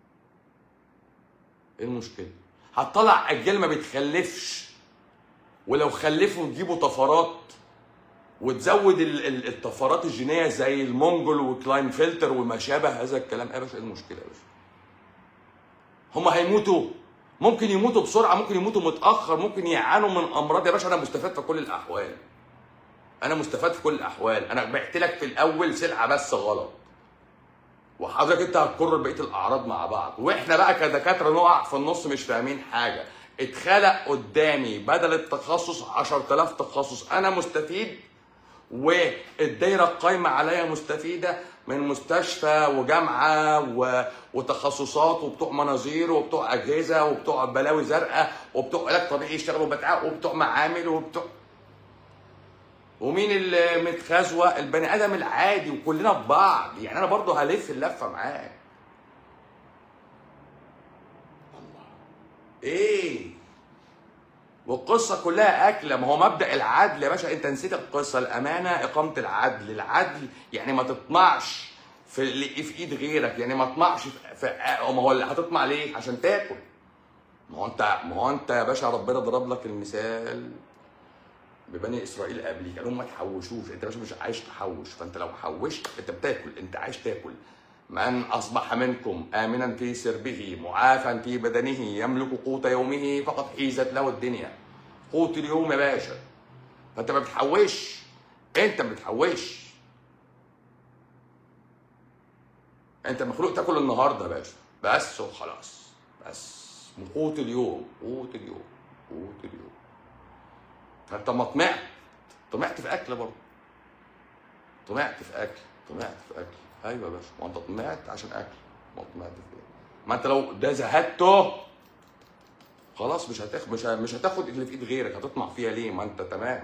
ايه المشكله هتطلع اجيال ما بتخلفش ولو خلفوا تجيبوا طفرات وتزود ال- ال- الطفرات الجينيه زي المونجول وكلاين فلتر وما شابه هذا الكلام ايه يا باشا ايه المشكله يا باشا هم هيموتوا ممكن يموتوا بسرعه ممكن يموتوا متاخر ممكن يعانوا من امراض يا باشا انا مستفاد في كل الاحوال انا مستفاد في كل الاحوال انا بعت لك في الاول سلعه بس غلط وحضرتك انت هتكرر بقيه الاعراض مع بعض واحنا بقى كدكاتره نقع في النص مش فاهمين حاجه اتخلق قدامي بدل التخصص 10000 تخصص انا مستفيد والدايره القايمه عليا مستفيده من مستشفى وجامعه و... وتخصصات وبتوع مناظير وبتوع اجهزه وبتوع بلاوي زرقاء وبتوع علاج طبيعي يشتغلوا بتاع وبتوع معامل وبتوع ومين اللي متخزوه البني ادم العادي وكلنا في بعض يعني انا برضه هلف اللفه معاه الله ايه والقصه كلها اكله ما هو مبدا العدل يا باشا انت نسيت القصه الامانه اقامه العدل العدل يعني ما تطمعش في اللي في ايد غيرك يعني ما تطمعش في, في ما هو اللي هتطمع ليه عشان تاكل ما هو انت ما هو انت يا باشا ربنا ضرب لك المثال ببني اسرائيل قبليك قال لهم ما تحوشوش انت يا باشا مش عايش تحوش فانت لو حوشت انت بتاكل انت عايش تاكل من اصبح منكم امنا في سربه معافا في بدنه يملك قوت يومه فقد حيزت له الدنيا قوت اليوم يا باشا فانت ما بتحوش انت ما بتحوش انت مخلوق تاكل النهارده يا باشا بس وخلاص بس قوت اليوم قوت اليوم قوت اليوم فانت ما طمعت طمعت في اكل برضه طمعت في اكل طمعت في اكل ايوه يا باشا ما انت طمعت عشان اكل ما طمعت في ايه ما انت لو ده زهدته خلاص مش هتاخد مش ه- مش هتاخد اللي في ايد غيرك هتطمع فيها ليه ما انت تمام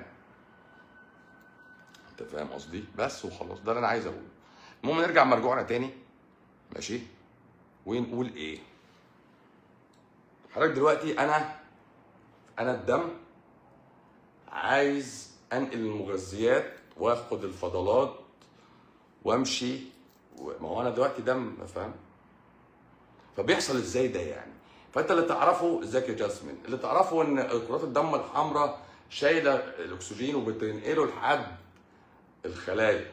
انت فاهم قصدي بس وخلاص ده اللي انا عايز اقوله المهم نرجع مرجوعنا تاني ماشي ونقول ايه حضرتك دلوقتي انا انا الدم عايز انقل المغذيات واخد الفضلات وامشي و- ما هو انا دلوقتي دم فاهم فبيحصل ازاي ده يعني فانت اللي تعرفه ازيك يا جاسمين اللي تعرفه ان كرات الدم الحمراء شايله الاكسجين وبتنقله لحد الخلايا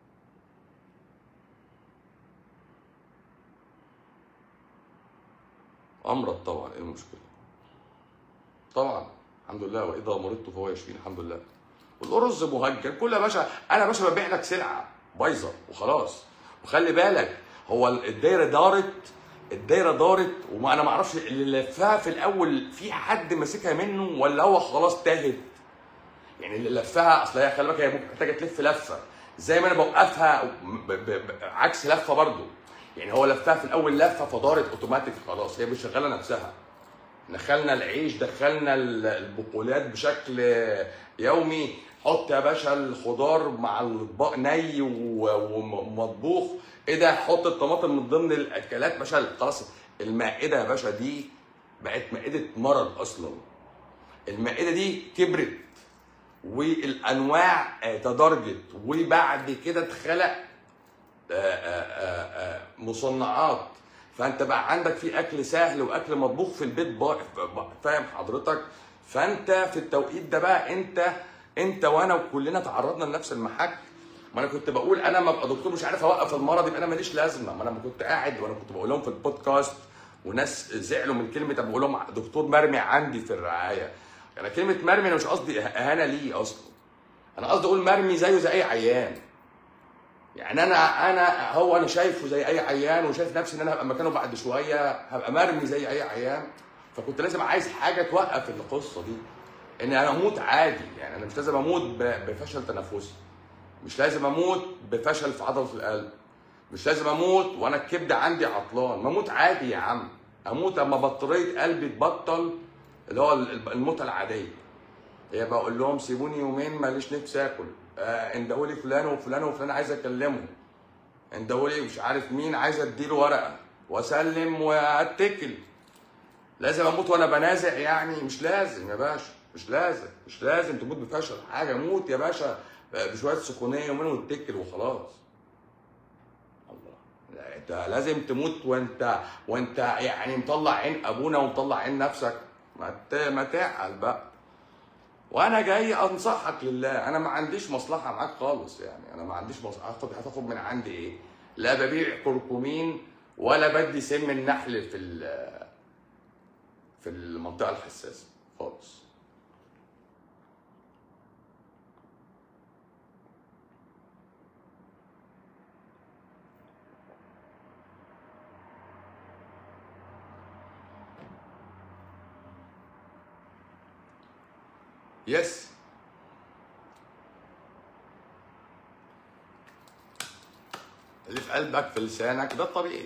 امرض طبعا ايه المشكله طبعا الحمد لله واذا مرضت فهو يشفيني الحمد لله والارز مهجن كل يا باشا انا يا باشا ببيع لك سلعه بايظه وخلاص وخلي بالك هو الدايره دارت الدايره دارت وما انا ما اعرفش اللي لفها في الاول في حد ماسكها منه ولا هو خلاص تاهت يعني اللي لفها اصل هي خلي بالك هي ممكن محتاجه تلف لفه زي ما انا بوقفها ب... ب... ب... عكس لفه برضه يعني هو لفها في الاول لفه فدارت اوتوماتيك خلاص هي مش شغاله نفسها دخلنا العيش دخلنا ال- البقولات بشكل يومي حط يا باشا الخضار مع الاطباق ني و- ومطبوخ ايه ده حط الطماطم من ضمن الاكلات باشا خلاص المائده يا باشا دي بقت مائده مرض اصلا المائده دي كبرت والانواع آه، تدرجت وبعد كده اتخلق آه، آه، آه، آه، مصنعات فانت بقى عندك في اكل سهل واكل مطبوخ في البيت با- با- فاهم حضرتك فانت في التوقيت ده بقى انت انت وانا وكلنا تعرضنا لنفس المحك ما انا كنت بقول انا ما ابقى دكتور مش عارف اوقف المرض يبقى انا ماليش لازمه ما انا لما كنت قاعد وانا كنت بقول لهم في البودكاست وناس زعلوا من كلمه ابقى بقول لهم دكتور مرمي عندي في الرعايه انا كلمه مرمي انا مش قصدي اهانه ليه اصلا انا قصدي اقول مرمي زيه زي اي عيان يعني انا انا هو انا شايفه زي اي عيان وشايف نفسي ان انا هبقى مكانه بعد شويه هبقى مرمي زي اي عيان فكنت لازم عايز حاجه توقف القصه دي ان انا اموت عادي يعني انا مش لازم اموت ب- بفشل تنفسي مش لازم اموت بفشل في عضله القلب مش لازم اموت وانا الكبد عندي عطلان ما اموت عادي يا عم اموت اما بطاريه قلبي تبطل اللي هو ال- الموتة العاديه هي بقول لهم سيبوني يومين ماليش نفسي اكل آه اندهوا لي فلان وفلان وفلان عايز اكلمه اندهوا لي مش عارف مين عايز اديله ورقه واسلم واتكل لازم اموت وانا بنازع يعني مش لازم يا باشا مش لازم مش لازم تموت بفشل حاجه موت يا باشا بشويه سخونيه يومين واتكل وخلاص الله لا انت لازم تموت وانت وانت يعني مطلع عين ابونا ومطلع عين نفسك ما ت- ما تعقل بقى وانا جاي انصحك لله انا ما عنديش مصلحه معاك خالص يعني انا ما عنديش مصلحه هاخد هتاخد من عندي ايه لا ببيع كركمين ولا بدي سم النحل في ال- في المنطقه الحساسه خالص يس اللي في قلبك في لسانك ده الطبيعي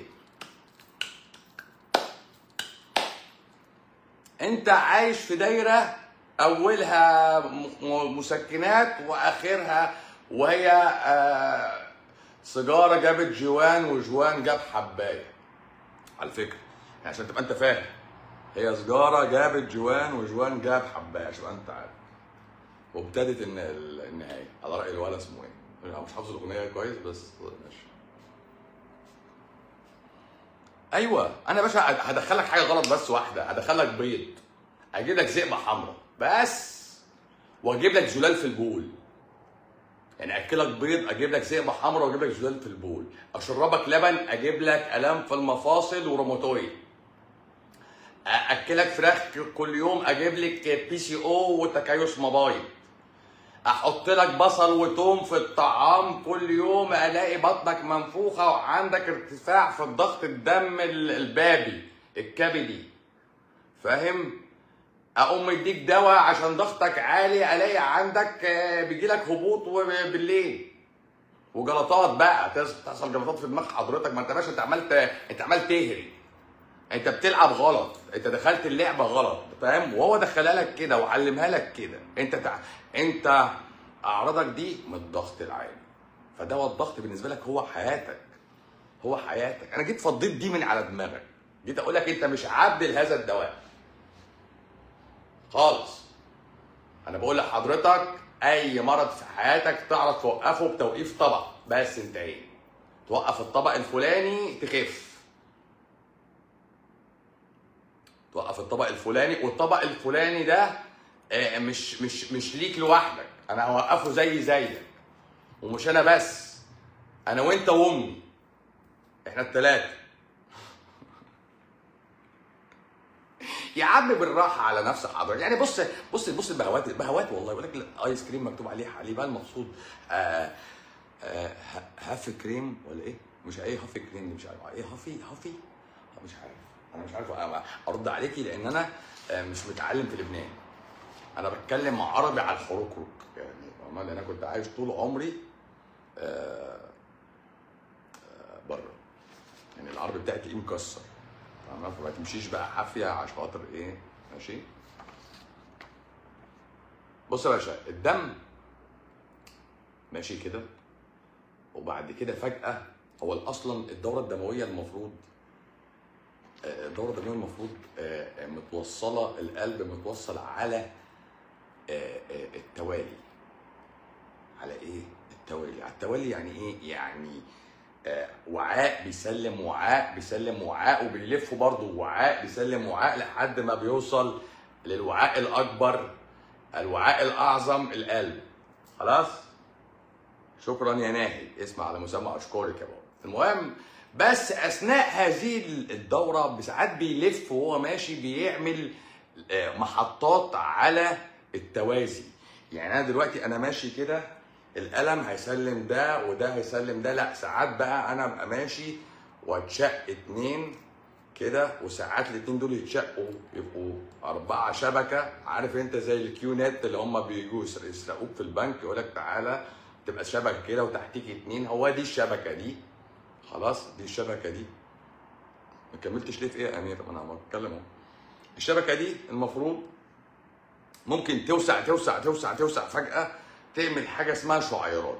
انت عايش في دايره اولها م- م- مسكنات واخرها وهي آه، سيجاره جابت جوان وجوان جاب حبايه على فكره يعني عشان تبقى انت فاهم هي سيجاره جابت جوان وجوان جاب حبايه عشان انت عارف وابتدت ان النهايه على راي الولد اسمه ايه؟ انا مش حافظ الاغنيه كويس بس ماشي ايوه انا يا باشا هدخلك حاجه غلط بس واحده هدخلك بيض اجيب لك زئبه حمراء بس واجيب لك زلال في البول يعني اكلك بيض اجيب لك زئبه حمراء واجيب لك زلال في البول اشربك لبن اجيب لك الام في المفاصل وروماتويد اكلك فراخ كل يوم اجيب لك بي سي او وتكيس مبايض احط لك بصل وتوم في الطعام كل يوم الاقي بطنك منفوخه وعندك ارتفاع في الضغط الدم ال- البابي الكبدي فاهم اقوم مديك دواء عشان ضغطك عالي الاقي عندك آه، بيجيلك هبوط و- بالليل وجلطات بقى تحصل تحصل جلطات في دماغ حضرتك ما انت باشا انت عمال ت- انت عمال تهري انت بتلعب غلط انت دخلت اللعبه غلط فاهم وهو دخلها لك كده وعلمها لك كده انت تع... انت اعراضك دي من الضغط العالي فدواء الضغط بالنسبه لك هو حياتك هو حياتك انا جيت فضيت دي من على دماغك جيت اقول لك انت مش عبد لهذا الدواء خالص انا بقول لحضرتك اي مرض في حياتك تعرف توقفه بتوقيف طبق بس انتهينا توقف الطبق الفلاني تخف توقف الطبق الفلاني والطبق الفلاني ده آه، مش مش مش ليك لوحدك انا هوقفه زي زيك ومش انا بس انا وانت وامي احنا الثلاثه يا عم بالراحه على نفسك حضرتك يعني بص بص بص البهوات البهوات والله يقول لك الايس كريم مكتوب عليه حليب المقصود آه آه ه- هاف كريم ولا ايه مش ايه هاف كريم دي مش عارف ايه هافي هافي مش عارف انا مش عارف أ- ارد عليكي لان انا آه، مش متعلم في لبنان انا بتكلم عربي على الحروكروك يعني فاهمة؟ لان انا كنت عايش طول عمري آه، آه، بره يعني العربي بتاعي تلاقيه مكسر فاهمة؟ فما تمشيش بقى حافيه عشان خاطر ايه ماشي بص يا باشا الدم ماشي كده وبعد كده فجأة هو اصلا الدورة الدموية المفروض آه، الدورة الدموية المفروض آه، آه، متوصلة القلب متوصل على آه، آه، التوالي على ايه؟ التوالي على التوالي يعني ايه؟ يعني آه، وعاء بيسلم وعاء بيسلم وعاء وبيلفوا برضه وعاء بيسلم وعاء لحد ما بيوصل للوعاء الاكبر الوعاء الاعظم القلب خلاص؟ شكرا يا ناهي اسمع على مسمى اشكرك يا بابا المهم بس اثناء هذه الدوره ساعات بيلف وهو ماشي بيعمل آه، محطات على التوازي يعني انا دلوقتي انا ماشي كده القلم هيسلم ده وده هيسلم ده لا ساعات بقى انا ابقى ماشي واتشق اتنين كده وساعات الاتنين دول يتشقوا يبقوا أربعة شبكة عارف أنت زي الكيو نت اللي هم بيجوا يسر- يسرقوك في البنك يقول لك تعالى تبقى شبكة كده وتحتيك اتنين هو دي الشبكة دي خلاص دي الشبكة دي ما كملتش ليه في إيه يا أمير ما أنا بتكلم أهو الشبكة دي المفروض ممكن توسع توسع توسع توسع فجأة تعمل حاجة اسمها شعيرات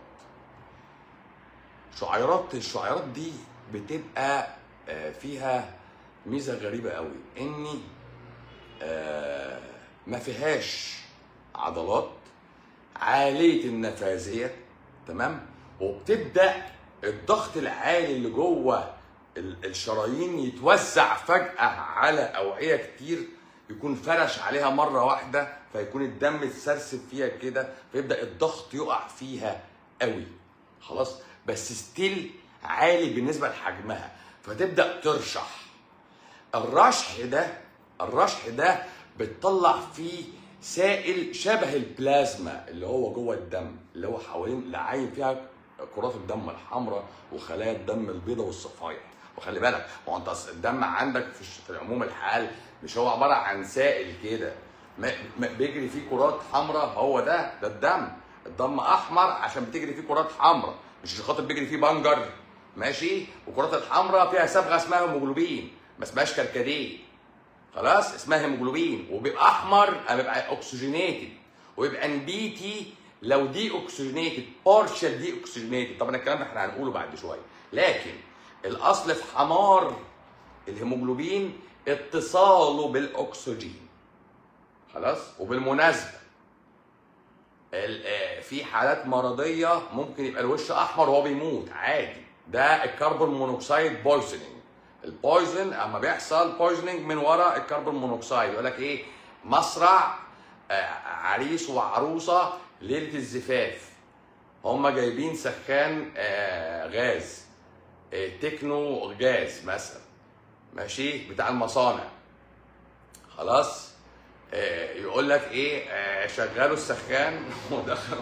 شعيرات الشعيرات دي بتبقى آه، فيها ميزه غريبه قوي اني آه، ما فيهاش عضلات عاليه النفاذيه تمام وبتبدا الضغط العالي اللي جوه ال- الشرايين يتوزع فجاه على اوعيه كتير يكون فرش عليها مره واحده فيكون الدم اتسرسب فيها كده فيبدا الضغط يقع فيها قوي خلاص بس ستيل عالي بالنسبه لحجمها فتبدا ترشح الرشح ده الرشح ده بتطلع فيه سائل شبه البلازما اللي هو جوه الدم اللي هو حوالين اللي عايم فيها كرات الدم الحمراء وخلايا الدم البيضاء والصفائح وخلي بالك هو انت أصل الدم عندك في الش- في عموم الحال مش هو عباره عن سائل كده ما- ما- بيجري فيه كرات حمراء هو ده ده الدم الدم احمر عشان بتجري فيه كرات حمراء مش عشان خاطر بيجري فيه بنجر ماشي والكرات الحمراء فيها صبغه اسمها هيموجلوبين ما اسمهاش كركديه خلاص اسمها هيموجلوبين وبيبقى احمر أما بيبقى اوكسجينيتد ويبقى نبيتي لو دي اوكسجينيتد بارشال دي اوكسجينيتد طبعا الكلام ده احنا هنقوله بعد شويه لكن الاصل في حمار الهيموجلوبين اتصاله بالاكسجين خلاص وبالمناسبه ال- آه، في حالات مرضيه ممكن يبقى الوش احمر وهو بيموت عادي ده الكربون مونوكسيد بويزنينج البويزن اما بيحصل بويزنينج من ورا الكربون مونوكسيد يقول لك ايه مصرع آه، عريس وعروسه ليله الزفاف هم جايبين سخان آه، غاز آه، تكنو غاز مثلا ماشي بتاع المصانع خلاص آه، يقول لك ايه آه، شغلوا السخان ودخلوا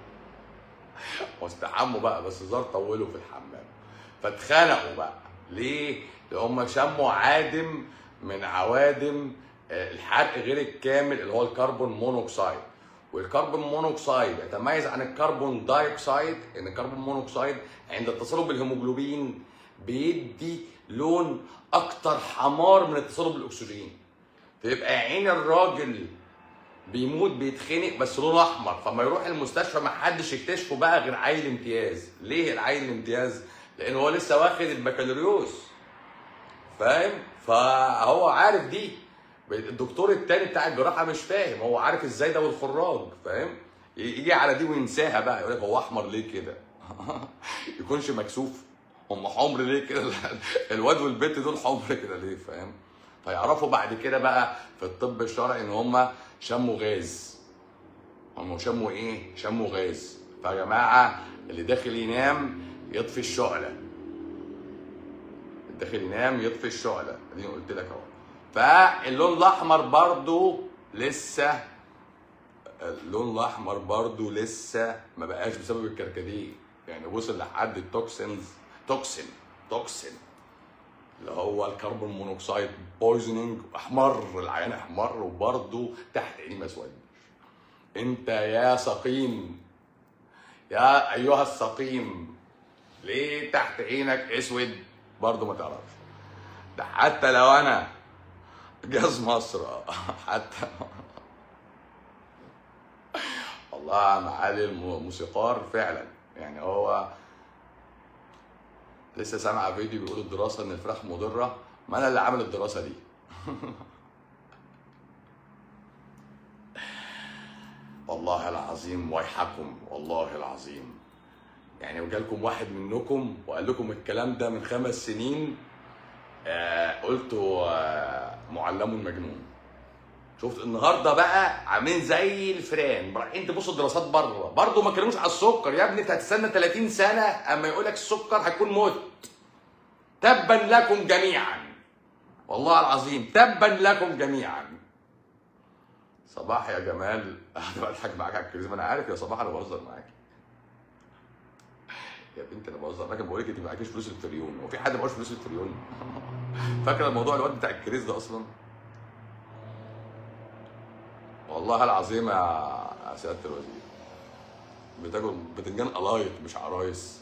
واستحموا بقى بس الزار طولوا في الحمام فاتخنقوا بقى ليه؟ لان هم شموا عادم من عوادم آه، الحرق غير الكامل اللي هو الكربون مونوكسيد والكربون مونوكسيد يتميز عن الكربون دايوكسيد ان الكربون مونوكسيد عند اتصاله بالهيموجلوبين بيدي لون اكتر حمار من اتصاله بالاكسجين فيبقى عين الراجل بيموت بيتخنق بس لونه احمر فما يروح المستشفى ما حدش يكتشفه بقى غير عيل امتياز ليه العيل الامتياز لان هو لسه واخد البكالوريوس فاهم فهو عارف دي الدكتور التاني بتاع الجراحه مش فاهم هو عارف ازاي ده والخراج فاهم يجي على دي وينساها بقى يقول لك هو احمر ليه كده يكونش مكسوف هم حمر ليه كده الواد والبنت دول حمر كده ليه فاهم فيعرفوا بعد كده بقى في الطب الشرعي ان هم شموا غاز هم شموا ايه شموا غاز فيا جماعه اللي داخل ينام يطفي الشعله الداخل ينام يطفي الشعله دي قلت لك اهو فاللون الاحمر برضو لسه اللون الاحمر برضو لسه ما بقاش بسبب الكركديه يعني وصل لحد التوكسينز توكسين توكسين اللي هو الكربون مونوكسيد بويزنينج احمر العيان احمر وبرضه تحت عيني ما اسودش انت يا سقيم يا ايها السقيم ليه تحت عينك اسود برضه ما تعرفش ده حتى لو انا جاز مصر حتى والله معالي الموسيقار فعلا يعني هو لسه سامع فيديو بيقول الدراسه ان الفراخ مضره ما انا اللي عامل الدراسه دي والله العظيم ويحكم والله العظيم يعني وجالكم واحد منكم وقال لكم الكلام ده من خمس سنين آه قلتوا آه معلم مجنون شفت النهارده بقى عاملين زي الفيران رايحين تبصوا الدراسات بره برضه ما كلموش على السكر يا ابني انت هتستنى 30 سنه اما يقول لك السكر هيكون موت تبا لكم جميعا والله العظيم تبا لكم جميعا صباح يا جمال انا بضحك معاك على الكريزما انا عارف يا صباح انا بهزر معاك يا بنت انا بهزر لكن بقول لك انت معكيش فلوس التريون هو في حد معهوش فلوس التريون فاكر الموضوع الواد بتاع الكريز ده اصلا والله العظيم يا يا سياده الوزير بتاكل بتنجان قلايط مش عرايس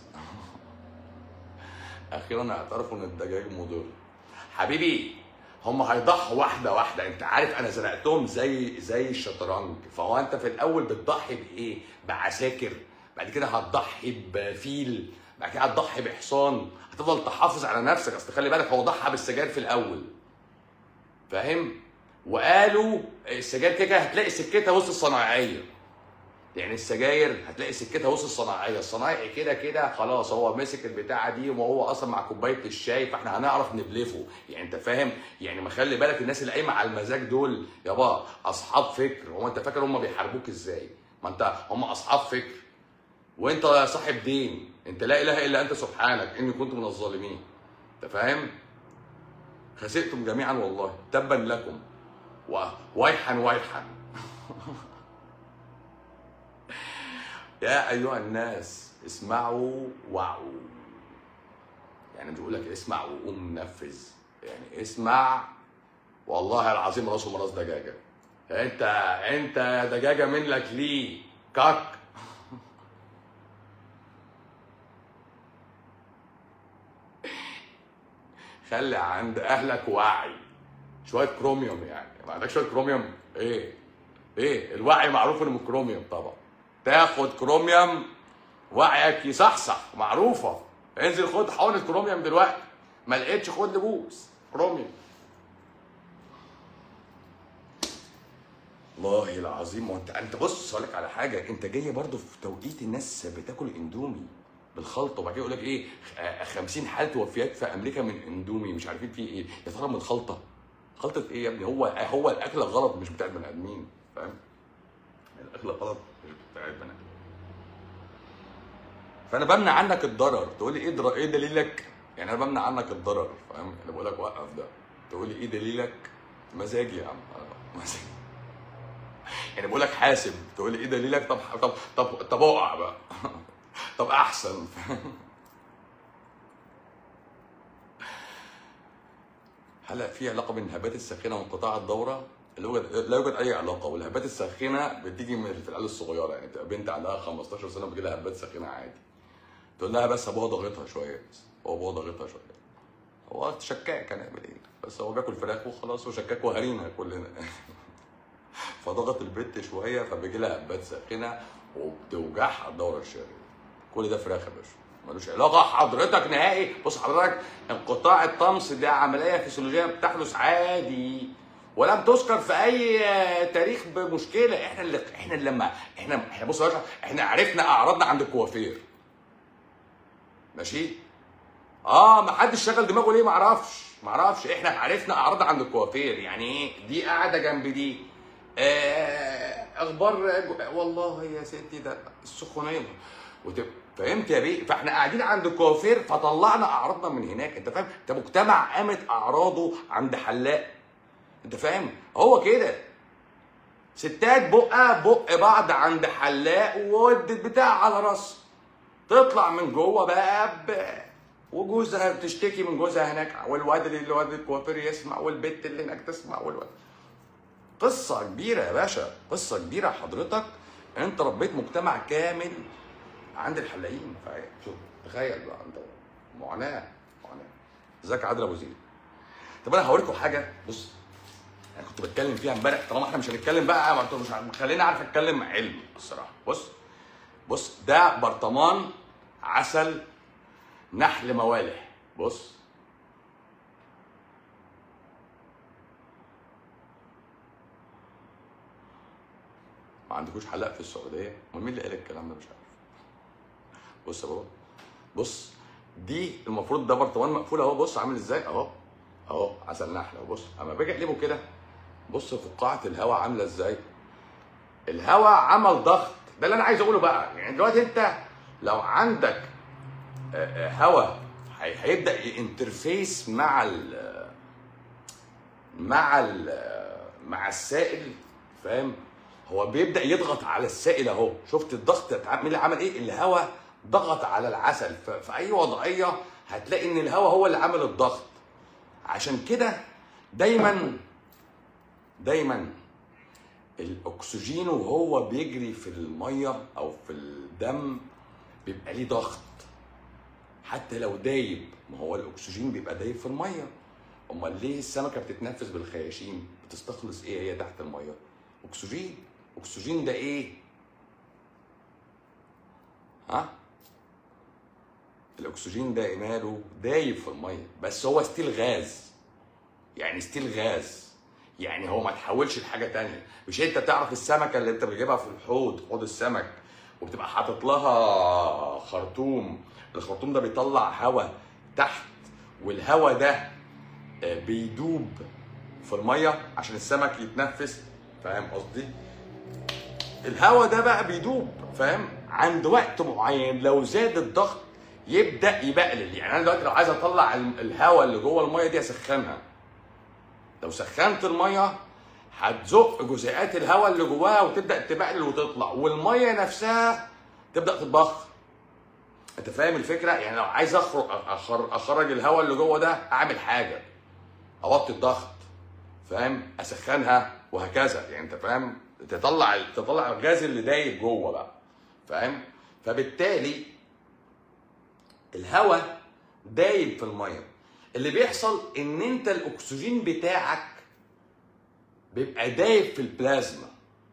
اخيرا اعترفوا ان الدجاج مضر حبيبي هم هيضحوا واحده واحده انت عارف انا زرعتهم زي زي الشطرنج فهو انت في الاول بتضحي بايه بعساكر بعد كده هتضحي بفيل بعد كده هتضحي بحصان هتفضل تحافظ على نفسك اصل خلي بالك هو ضحى بالسجاير في الاول فاهم وقالوا السجاير كده كده هتلاقي سكتها وسط الصناعيه يعني السجاير هتلاقي سكتها وسط الصناعيه الصنايعي كده كده خلاص هو مسك البتاعه دي وهو اصلا مع كوبايه الشاي فاحنا هنعرف نبلفه يعني انت فاهم يعني ما خلي بالك الناس اللي قايمه على المزاج دول يابا اصحاب فكر هو انت فاكر هم بيحاربوك ازاي ما انت هم اصحاب فكر وانت صاحب دين انت لا اله الا انت سبحانك اني كنت من الظالمين انت فاهم خسئتم جميعا والله تبا لكم و- ويحا ويحا يا ايها الناس اسمعوا وعوا يعني بيقول لك اسمع وقوم نفذ يعني اسمع والله العظيم راسه راس دجاجه انت انت يا دجاجه منك ليه كك خلي عند اهلك وعي شويه كروميوم يعني ما عندكش شويه كروميوم ايه ايه الوعي معروف انه من كروميوم طبعا تاخد كروميوم وعيك يصحصح معروفه انزل خد حقنه كروميوم دلوقتي ما لقيتش خد لبوس كروميوم والله العظيم وانت انت بص اقول لك على حاجه انت جاي برضو في توقيت الناس بتاكل اندومي بالخلطه وبعد كده يقول لك ايه آه، 50 حاله وفيات في امريكا من اندومي مش عارفين في ايه يا ترى من خلطه خلطه ايه يا ابني هو هو الاكل غلط مش بتاع البني ادمين فاهم الاكل غلط مش بتاع البني ادمين فانا بمنع عنك الضرر تقول لي ايه در... ايه دليلك يعني انا بمنع عنك الضرر فاهم انا بقول لك وقف ده تقول لي ايه دليلك مزاجي يا عم آه، مزاجي يعني بقول لك حاسب تقول لي ايه دليلك طب طب طب طب اقع بقى طب احسن هل في علاقه بين الهبات الساخنه وانقطاع الدوره؟ لا يوجد لا يوجد اي علاقه والهبات الساخنه بتيجي من في العيال الصغيره يعني تبقى بنت عندها 15 سنه بيجي لها هبات ساخنه عادي تقول لها بس ابوها ضاغطها شويه بس هو ابوها ضاغطها شويه هو شكاك هنعمل ايه بس هو بياكل فراخ وخلاص وشكاك وهرينا كلنا فضغط البت شويه فبيجي لها هبات ساخنه وبتوجعها الدوره الشهريه كل ده فراخ يا باشا ملوش علاقه حضرتك نهائي بص حضرتك انقطاع الطمس ده عمليه فسيولوجيه بتحدث عادي ولم تذكر في اي تاريخ بمشكله احنا اللي احنا اللي لما احنا احنا بص يا باشا احنا عرفنا اعراضنا عند الكوافير ماشي اه ما حدش شغل دماغه ليه ما اعرفش ما اعرفش احنا عرفنا اعراض عند الكوافير يعني ايه دي قاعده جنب دي آه اخبار والله يا ستي ده السخونيه وتبقى فهمت يا بيه فاحنا قاعدين عند الكوافير فطلعنا اعراضنا من هناك انت فاهم ده مجتمع قامت اعراضه عند حلاق انت فاهم هو كده ستات بقى بق بعض عند حلاق وودت بتاع على راسها تطلع من جوه بقى ب... وجوزها بتشتكي من جوزها هناك والواد اللي الواد الكوافير يسمع والبت اللي هناك تسمع والواد قصة كبيرة يا باشا قصة كبيرة حضرتك انت ربيت مجتمع كامل عند الحلاقين شوف تخيل بقى انت معاناة معاناة ازيك يا عادل ابو زيد طب انا هوريكم حاجة بص انا كنت بتكلم فيها امبارح طالما احنا مش هنتكلم بقى ما انتوا مش خليني اعرف اتكلم علم الصراحة بص بص ده برطمان عسل نحل موالح بص ما عندكوش حلاق في السعوديه امال مين اللي قال الكلام ده مش عارف بص يا بابا بص دي المفروض ده برطمان مقفول اهو بص عامل ازاي اهو اهو عسل نحله بص اما باجي اقلبه كده بص فقاعه الهواء عامله ازاي الهواء عمل ضغط ده اللي انا عايز اقوله بقى يعني دلوقتي انت لو عندك آه، آه، هواء هي- هيبدا ينترفيس مع ال مع ال مع السائل فاهم هو بيبدا يضغط على السائل اهو شفت الضغط بتاع- مين اللي عمل ايه الهواء ضغط على العسل ف- في اي وضعيه هتلاقي ان الهواء هو اللي عامل الضغط عشان كده دايما دايما الاكسجين وهو بيجري في الميه او في الدم بيبقى ليه ضغط حتى لو دايب ما هو الاكسجين بيبقى دايب في الميه امال ليه السمكه بتتنفس بالخياشيم بتستخلص ايه هي تحت الميه اكسجين اكسجين ده ايه ها الاكسجين ده ماله دايب في الميه بس هو ستيل غاز يعني ستيل غاز يعني هو ما تحولش لحاجه تانية مش انت تعرف السمكه اللي انت بتجيبها في الحوض حوض السمك وبتبقى حاطط لها خرطوم الخرطوم ده بيطلع هواء تحت والهواء ده آه، بيدوب في الميه عشان السمك يتنفس فاهم قصدي الهواء ده بقى بيدوب فاهم عند وقت معين لو زاد الضغط يبدا يبقلل يعني انا دلوقتي لو عايز اطلع ال- الهواء اللي جوه الميه دي اسخنها لو سخنت الميه هتزق جزيئات الهواء اللي جواها وتبدا تبقلل وتطلع والميه نفسها تبدا تتبخر انت فاهم الفكره يعني لو عايز اخرج أخر- اخرج الهواء اللي جوه ده اعمل حاجه اوطي الضغط فاهم اسخنها وهكذا يعني انت فاهم تطلع تطلع الغاز اللي دايب جوه بقى فاهم فبالتالي الهواء دايب في الميه اللي بيحصل ان انت الاكسجين بتاعك بيبقى دايب في البلازما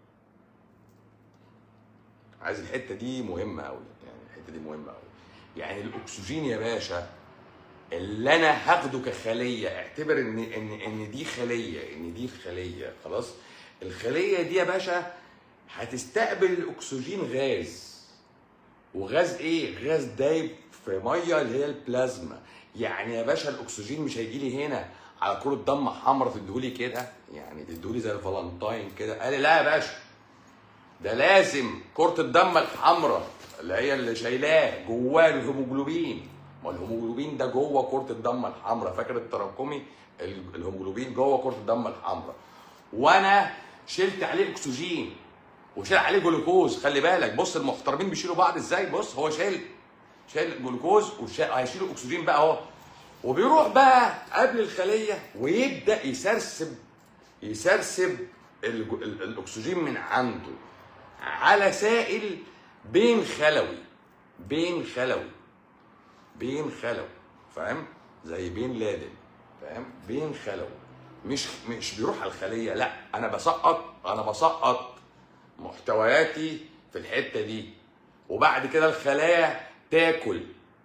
عايز الحته دي مهمه قوي يعني الحته دي مهمه قوي يعني الاكسجين يا باشا اللي انا هاخده كخليه اعتبر ان ان ان دي خليه ان دي خليه خلاص الخليه دي يا باشا هتستقبل الاكسجين غاز وغاز ايه غاز دايب في ميه اللي هي البلازما يعني يا باشا الاكسجين مش هيجي لي هنا على كرة دم حمراء تديهولي كده يعني تديهولي زي الفالنتاين كده قال لي لا يا باشا ده لازم كرة الدم الحمراء اللي هي اللي شايلاه جواه الهيموجلوبين ما الهيموجلوبين ده جوه كرة الدم الحمراء فاكر التراكمي ال- الهيموجلوبين جوه كرة الدم الحمراء وانا شلت عليه اكسجين وشال عليه جلوكوز خلي بالك بص المحترمين بيشيلوا بعض ازاي بص هو شايل شايل جلوكوز وهيشيلوا اكسجين بقى اهو وبيروح بقى قبل الخليه ويبدا يسرسب يسرسب الج- ال- الاكسجين من عنده على سائل بين خلوي بين خلوي بين خلوي فاهم زي بين لادن فاهم بين خلوي مش مش بيروح على الخليه لا انا بسقط انا بسقط محتوياتي في الحته دي وبعد كده الخلايا تاكل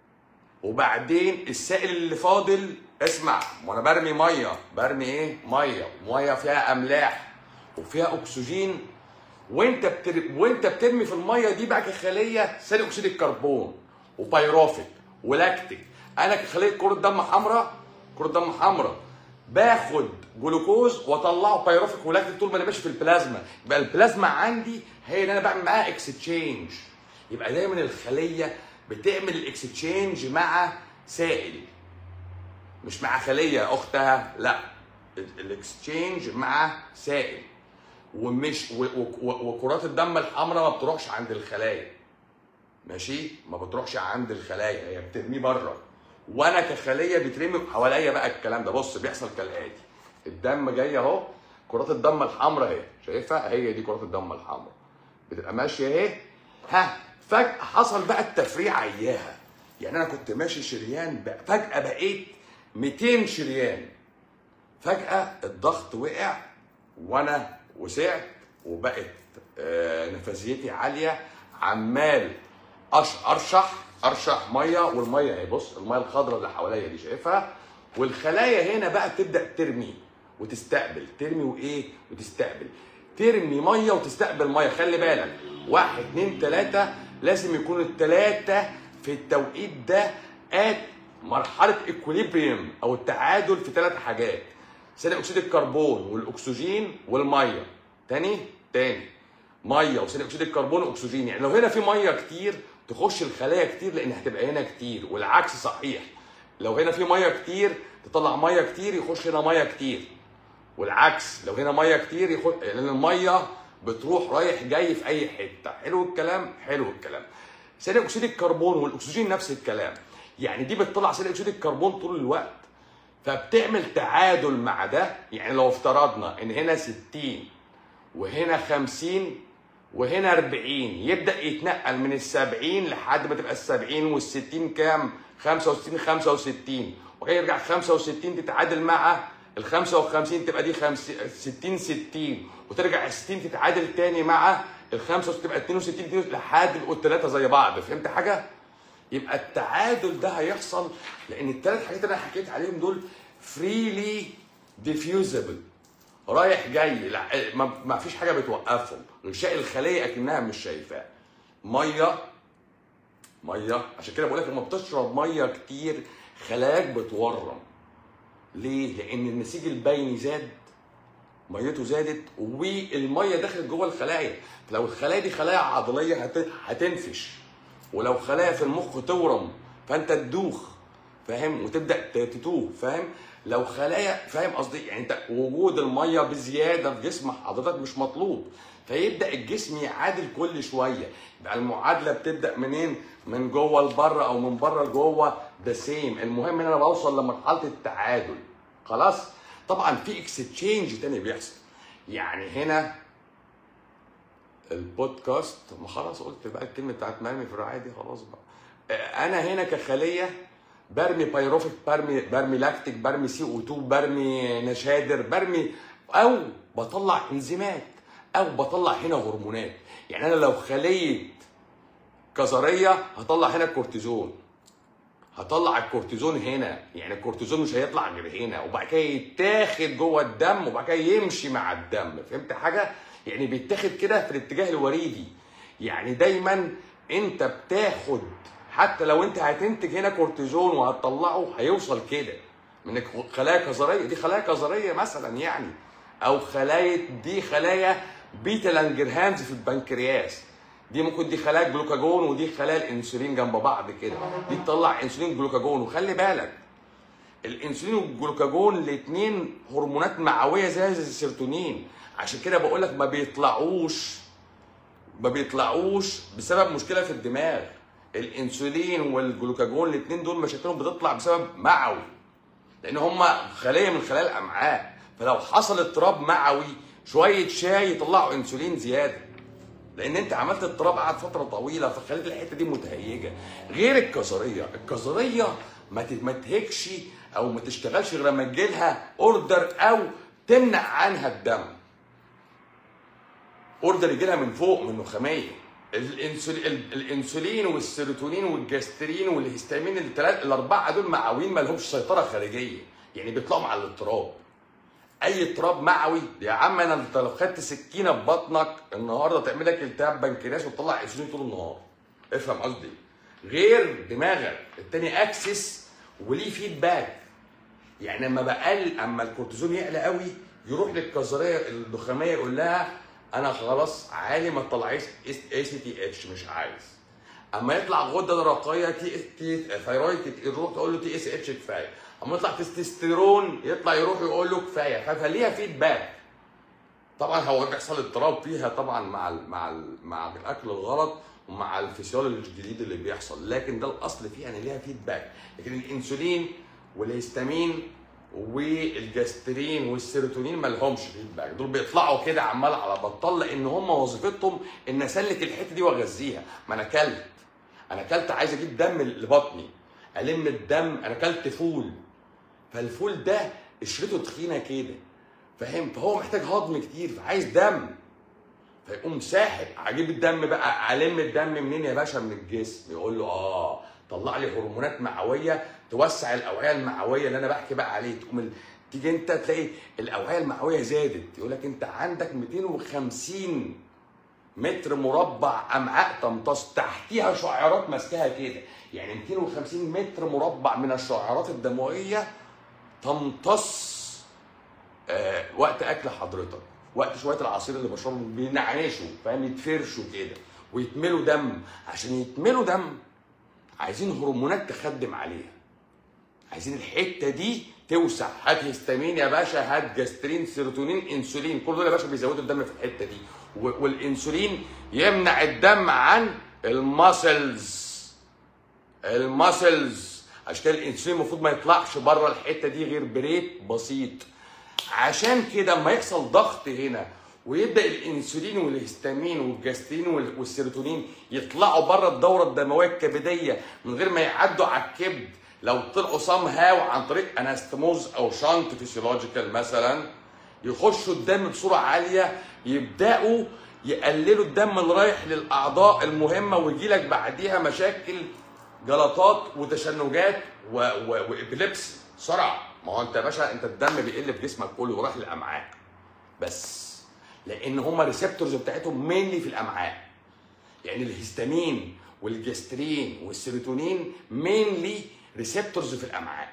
وبعدين السائل اللي فاضل اسمع وانا برمي ميه برمي ايه ميه ميه فيها املاح وفيها اكسجين وانت بتر... وانت بترمي في الميه دي بقى كخليه ثاني اكسيد الكربون وبيروفيك ولاكتيك انا كخليه كره دم حمراء كره دم حمراء باخد جلوكوز واطلعه بيروفيك ولاكتيك طول ما انا ماشي في البلازما يبقى البلازما عندي هي اللي انا بعمل معاها اكستشينج يبقى دايما الخليه بتعمل الاكستشينج مع سائل مش مع خليه اختها لا الاكستشينج مع سائل ومش و- و- و- وكرات الدم الحمراء ما بتروحش عند الخلايا ماشي ما بتروحش عند الخلايا هي بترميه بره وانا كخليه بيترمي حواليا بقى الكلام ده بص بيحصل كالاتي الدم جاي اهو كرات الدم الحمراء اهي شايفها هي دي كرات الدم الحمراء بتبقى ماشيه اهي ها فجاه حصل بقى التفريع اياها يعني انا كنت ماشي شريان بقى فجاه بقيت 200 شريان فجأة الضغط وقع وانا وسعت وبقت آه، نفسيتي عالية عمال أش- ارشح ارشح ميه والميه اهي بص الميه الخضراء اللي حواليا دي شايفها والخلايا هنا بقى تبدا ترمي وتستقبل ترمي وايه وتستقبل ترمي ميه وتستقبل ميه خلي بالك واحد اتنين تلاته لازم يكون التلاته في التوقيت ده ات مرحله اكوليبريم او التعادل في ثلاث حاجات ثاني اكسيد الكربون والاكسجين والميه تاني تاني ميه وثاني اكسيد الكربون واكسجين يعني لو هنا في ميه كتير تخش الخلايا كتير لان هتبقى هنا كتير والعكس صحيح لو هنا في ميه كتير تطلع ميه كتير يخش هنا ميه كتير والعكس لو هنا ميه كتير يخش لان الميه بتروح رايح جاي في اي حته حلو الكلام حلو الكلام ثاني اكسيد الكربون والاكسجين نفس الكلام يعني دي بتطلع ثاني اكسيد الكربون طول الوقت فبتعمل تعادل مع ده يعني لو افترضنا ان هنا 60 وهنا 50 وهنا 40 يبدا يتنقل من ال 70 لحد ما تبقى ال 70 وال 60 كام 65 65 ويرجع 65 تتعادل مع ال 55 تبقى دي 60 60 وترجع ال 60 تتعادل تاني مع ال 65 تبقى 62 62 لحد يبقوا الثلاثه زي بعض فهمت حاجه؟ يبقى التعادل ده هيحصل لان الثلاث حاجات اللي انا حكيت عليهم دول فريلي ديفيوزبل رايح جاي لا- ما ما فيش حاجه بتوقفهم غشاء الخليه اكنها مش شايفاه ميه ميه عشان كده بقول لك لما بتشرب ميه كتير خلاياك بتورم ليه؟ لان النسيج البيني زاد ميته زادت والميه دخلت جوه الخلايا لو الخلايا دي خلايا عضليه هت- هتنفش ولو خلايا في المخ تورم فانت تدوخ فاهم وتبدا ت- تتوه فاهم لو خلايا فاهم قصدي يعني انت وجود الميه بزياده في جسم حضرتك مش مطلوب فيبدا الجسم يعادل كل شويه يبقى المعادله بتبدا منين من جوه لبره او من بره لجوه ده سيم المهم ان انا بوصل لمرحله التعادل خلاص طبعا في اكستشينج تاني بيحصل يعني هنا البودكاست ما خلاص قلت بقى الكلمه بتاعت مرمي في الرعايه دي خلاص بقى آه، انا هنا كخليه برمي بايروفيك برمي برمي لاكتيك برمي سي او 2 برمي نشادر برمي او بطلع انزيمات او بطلع هنا هرمونات يعني انا لو خليه كظريه هطلع هنا كورتيزون هطلع الكورتيزون هنا يعني الكورتيزون مش هيطلع غير هنا وبعد كده يتاخد جوه الدم وبعد كده يمشي مع الدم فهمت حاجه يعني بيتاخد كده في الاتجاه الوريدي يعني دايما انت بتاخد حتى لو انت هتنتج هنا كورتيزون وهتطلعه هيوصل كده من خلايا كظريه دي خلايا كظريه مثلا يعني او خلايا دي خلايا بيتا لانجرهانز في البنكرياس دي ممكن دي خلايا جلوكاجون ودي خلايا الانسولين جنب بعض كده دي تطلع انسولين جلوكاجون وخلي بالك الانسولين والجلوكاجون الاثنين هرمونات معويه زي السيروتونين عشان كده بقول لك ما بيطلعوش ما بيطلعوش بسبب مشكله في الدماغ الانسولين والجلوكاجون الاثنين دول مشاكلهم بتطلع بسبب معوي لان هم خليه من خلايا الامعاء فلو حصل اضطراب معوي شويه شاي يطلعوا انسولين زياده لان انت عملت اضطراب قعد فتره طويله فخليت الحته دي متهيجه غير الكظريه الكظريه ما تتمتهكش او ما تشتغلش غير لما تجيلها اوردر او تمنع عنها الدم اوردر يجي لها من فوق من نخاميه الانسولين الانسولين والسيروتونين والجاسترين والهستامين الثلاث الاربعه دول معويين ما لهمش سيطره خارجيه يعني بيطلعوا مع الاضطراب اي اضطراب معوي يا عم انا انت لو خدت سكينه في بطنك النهارده تعمل لك التهاب بنكرياس وتطلع انسولين طول النهار افهم قصدي غير دماغك التاني اكسس وليه فيدباك يعني اما بقل اما الكورتيزون يعلى قوي يروح للكظريه الدخاميه يقول لها انا خلاص عالي ما تطلعيش اي سي تي اتش مش عايز اما يطلع غده درقيه تي تي ثايرويد يروح تقول له تي اس اتش كفايه اما يطلع تستوستيرون يطلع يروح يقول له كفايه فليها فيدباك طبعا هو بيحصل اضطراب فيها طبعا مع ال مع ال مع الاكل الغلط ومع الفسيولوجي الجديد اللي بيحصل لكن ده الاصل فيها ان ليها فيدباك لكن الانسولين والهستامين والجاسترين والسيروتونين ما لهمش فيدباك دول بيطلعوا كده عمال على بطال لان هم وظيفتهم ان اسلك الحته دي واغذيها ما انا اكلت انا اكلت عايز اجيب دم لبطني الم الدم انا اكلت فول فالفول ده قشرته تخينه كده فاهم فهو محتاج هضم كتير فعايز دم فيقوم ساحب اجيب الدم بقى الم الدم منين يا باشا من الجسم يقول له اه طلع لي هرمونات معويه توسع الاوعيه المعويه اللي انا بحكي بقى عليه تقوم ال... تيجي انت تلاقي الاوعيه المعويه زادت يقول لك انت عندك 250 متر مربع امعاء تمتص تحتيها شعيرات ماسكاها كده يعني 250 متر مربع من الشعيرات الدمويه تمتص آه وقت اكل حضرتك وقت شويه العصير اللي بشربه بينعنشوا فاهم يتفرشوا كده ويتملوا دم عشان يتملوا دم عايزين هرمونات تخدم عليها عايزين الحته دي توسع هات هيستامين يا باشا هات جاسترين سيروتونين انسولين كل دول يا باشا بيزودوا الدم في الحته دي و- والانسولين يمنع الدم عن الماسلز الماسلز عشان كده الانسولين المفروض ما يطلعش بره الحته دي غير بريت بسيط عشان كده اما يحصل ضغط هنا ويبدا الانسولين والهستامين والجاسترين وال- والسيروتونين يطلعوا بره الدوره الدمويه الكبديه من غير ما يعدوا على الكبد لو طلعوا صام هاو عن طريق انستموز او شانت فيسيولوجيكال مثلا يخشوا الدم بصوره عاليه يبداوا يقللوا الدم اللي رايح للاعضاء المهمه ويجي لك بعديها مشاكل جلطات وتشنجات و... و... وابليبسي صرع ما هو انت يا باشا انت الدم بيقل في جسمك كله وراح للامعاء بس لان هما ريسبتورز بتاعتهم مينلي في الامعاء يعني الهستامين والجسترين والسيروتونين مينلي ريسبتورز في الامعاء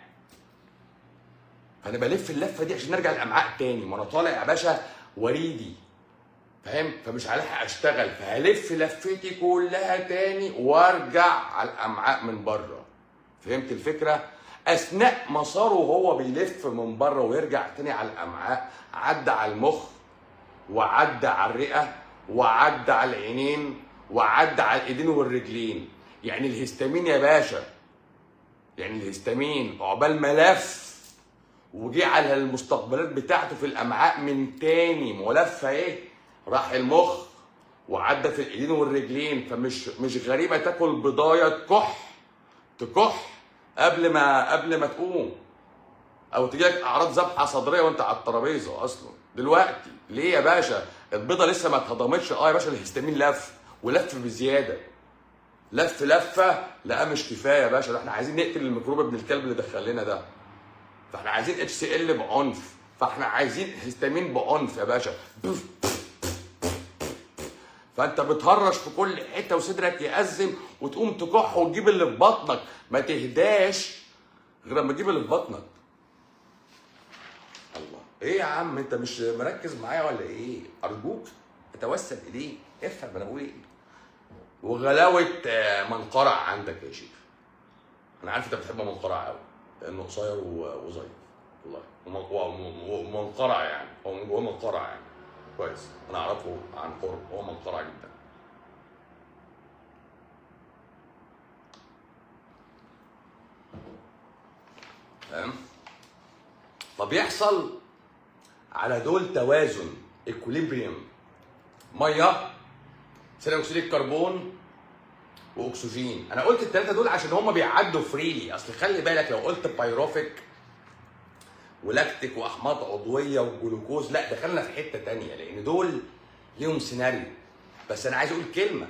فانا بلف اللفه دي عشان نرجع للامعاء تاني ما انا طالع يا باشا وريدي فاهم فمش هلحق اشتغل فهلف لفتي كلها تاني وارجع على الامعاء من بره فهمت الفكره اثناء مساره وهو بيلف من بره ويرجع تاني على الامعاء عدى على المخ وعدى على الرئه وعدى على العينين وعدى على الايدين والرجلين يعني الهستامين يا باشا يعني الهستامين عقبال ما لف وجي على المستقبلات بتاعته في الامعاء من تاني ملفه ايه راح المخ وعدى في الايدين والرجلين فمش مش غريبه تاكل بضايه تكح تكح قبل ما قبل ما تقوم او تجيلك اعراض ذبحه صدريه وانت على الترابيزه اصلا دلوقتي ليه يا باشا البيضه لسه ما اتهضمتش اه يا باشا الهستامين لف ولف بزياده لف لفه لا مش كفايه يا باشا ده احنا عايزين نقتل الميكروب ابن الكلب اللي دخل لنا ده فاحنا عايزين اتش سي ال بعنف فاحنا عايزين هستامين بعنف يا باشا فانت بتهرش في كل حته وصدرك يأزم وتقوم تكح وتجيب اللي في بطنك ما تهداش غير لما تجيب اللي في بطنك الله ايه يا عم انت مش مركز معايا ولا ايه ارجوك اتوسل اليه افهم انا بقول ايه وغلاوه آه، منقرع عندك يا شيخ انا عارف انت بتحب منقرع قوي لانه قصير و- وظريف والله ومن- وم- ومنقرع يعني هو من جواه منقرع يعني كويس انا اعرفه عن قرب هو منقرع جدا فاهم فبيحصل على دول توازن اكوليبريم ميه ثاني اكسيد الكربون واكسجين انا قلت الثلاثه دول عشان هم بيعدوا فريلي اصل خلي بالك لو قلت بايروفيك ولاكتيك واحماض عضويه وجلوكوز لا دخلنا في حته تانية لان دول ليهم سيناريو بس انا عايز اقول كلمه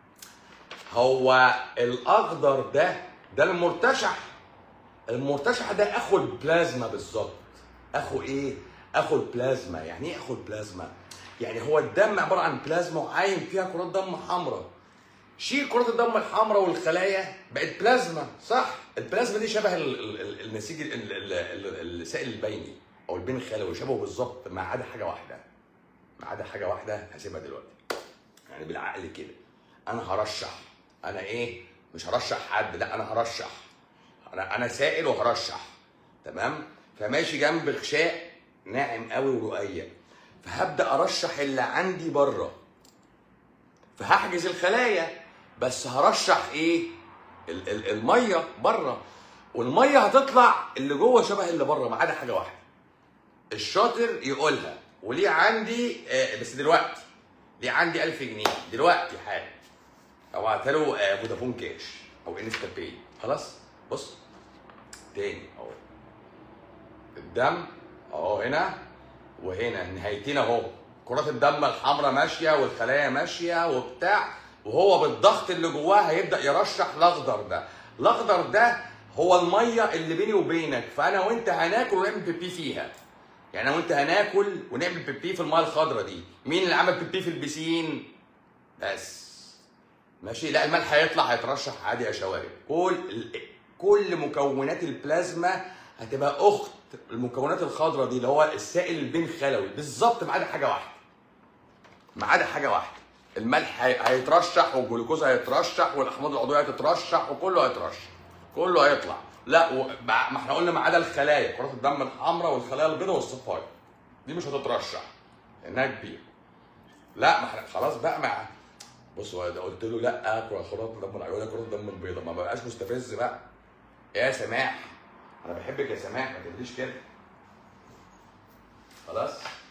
هو الاخضر ده ده المرتشح المرتشح ده اخو البلازما بالظبط اخو ايه اخو البلازما يعني ايه اخو البلازما يعني هو الدم عباره عن بلازما وعايم فيها كرات دم حمراء شيل كرات الدم الحمراء والخلايا بقت بلازما صح البلازما دي شبه ال- ال- ال- النسيج ال- ال- ال- ال- السائل البيني او البين الخلوي شبهه بالظبط ما عدا حاجه واحده ما عدا حاجه واحده هسيبها دلوقتي يعني بالعقل كده انا هرشح انا ايه مش هرشح حد لا انا هرشح انا انا سائل وهرشح تمام فماشي جنب غشاء ناعم قوي ورقيق فهبدا ارشح اللي عندي بره فهحجز الخلايا بس هرشح ايه ال- ال- الميه بره والميه هتطلع اللي جوه شبه اللي بره ما عدا حاجه واحده الشاطر يقولها وليه عندي آه بس دلوقتي ليه عندي 1000 جنيه دلوقتي حالا او له آه فودافون كاش او انستا باي خلاص بص تاني اهو الدم اهو هنا وهنا نهايتين اهو كرات الدم الحمراء ماشيه والخلايا ماشيه وبتاع وهو بالضغط اللي جواه هيبدا يرشح الاخضر ده الاخضر ده هو الميه اللي بيني وبينك فانا وانت هناكل ونعمل بيبي فيها يعني انا وانت هناكل ونعمل بيبي في الميه الخضراء دي مين اللي عمل بيبي في البسين بس ماشي لا الملح هيطلع هيترشح عادي يا شوارب كل كل مكونات البلازما هتبقى اخت المكونات الخضراء دي اللي هو السائل البين خلوي بالظبط ما عدا حاجه واحده ما عدا حاجه واحده الملح هي- هيترشح والجلوكوز هيترشح والاحماض العضويه هتترشح وكله هيترشح كله هيطلع لا و... ما احنا قلنا ما عدا الخلايا كرات الدم الحمراء والخلايا البيضاء والصفايا دي مش هتترشح لانها كبيره لا ما احنا خلاص بقى مع بص هو ده قلت له لا كرات الدم العيونيه كرات الدم البيضاء ما بقاش مستفز بقى يا سماح انا بحبك يا سماح ما تقوليش كده خلاص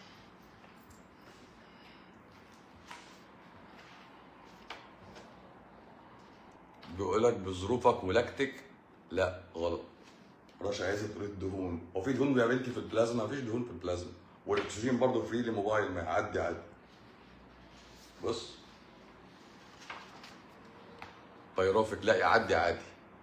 بيقولك بظروفك ولكتك لا غلط رشا عايزه تريد دهون هو في دهون يا بنتي في البلازما مفيش دهون في البلازما والاكسجين برضه فري لموبايل ما يعدي عادي بص بايروفيك لا يعدي عادي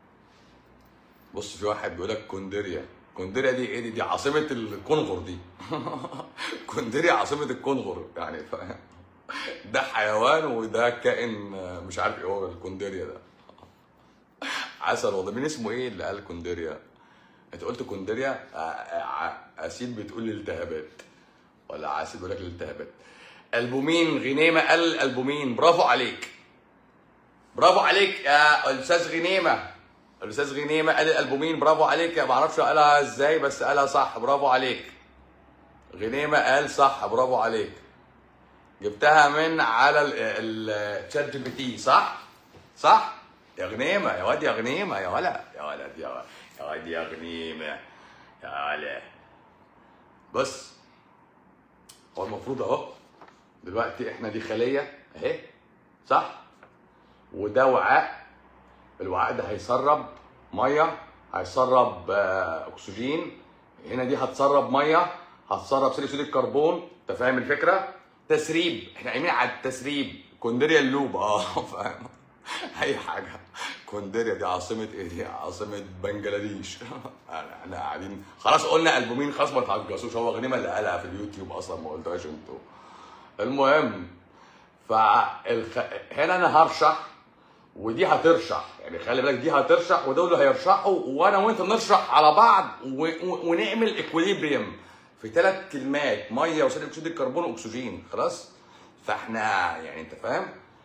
بص في واحد بيقول لك كونديريا كونديريا دي ايه دي دي عاصمه الكونغر دي كونديريا عاصمه الكونغر يعني فاهم ده حيوان وده كائن آه، مش عارف ايه هو الكونديريا ده عسل والله مين اسمه ايه اللي قال كونديريا انت قلت كونديريا آه، آه، اسيل بتقول لي التهابات ولا عسل بيقول لك الالتهابات البومين غنيمه قال الالبومين برافو عليك برافو عليك يا استاذ غنيمه الاستاذ غنيمه قال الالبومين برافو عليك ما اعرفش قالها ازاي بس قالها صح برافو عليك غنيمه قال صح برافو عليك جبتها من على الشات جي بي تي صح صح يا غنيمه يا واد يا غنيمه يا ولا يا ولد يا ولد يا واد يا غنيمه يا ولا بص هو المفروض اهو دلوقتي احنا دي خليه اهي صح وده وعاء الوعاء ده هيسرب ميه هيسرب آه، اكسجين هنا دي هتسرب ميه هتسرب ثاني اكسيد الكربون انت فاهم الفكره تسريب احنا قايمين على التسريب كونديريا اللوب اه فاهم اي حاجه كونديريا دي عاصمه ايه دي عاصمه بنجلاديش احنا قاعدين خلاص قلنا البومين خلاص ما تعجزوش هو غنيمه اللي قالها في اليوتيوب اصلا ما قلتهاش انتوا المهم فالخ... هنا انا هرشح ودي هترشح يعني خلي بالك دي هترشح ودول هيرشحوا وانا وانت نرشح على بعض و... و... ونعمل اكوليبريم في ثلاث كلمات ميه وثاني اكسيد الكربون واكسجين خلاص فاحنا يعني انت فاهم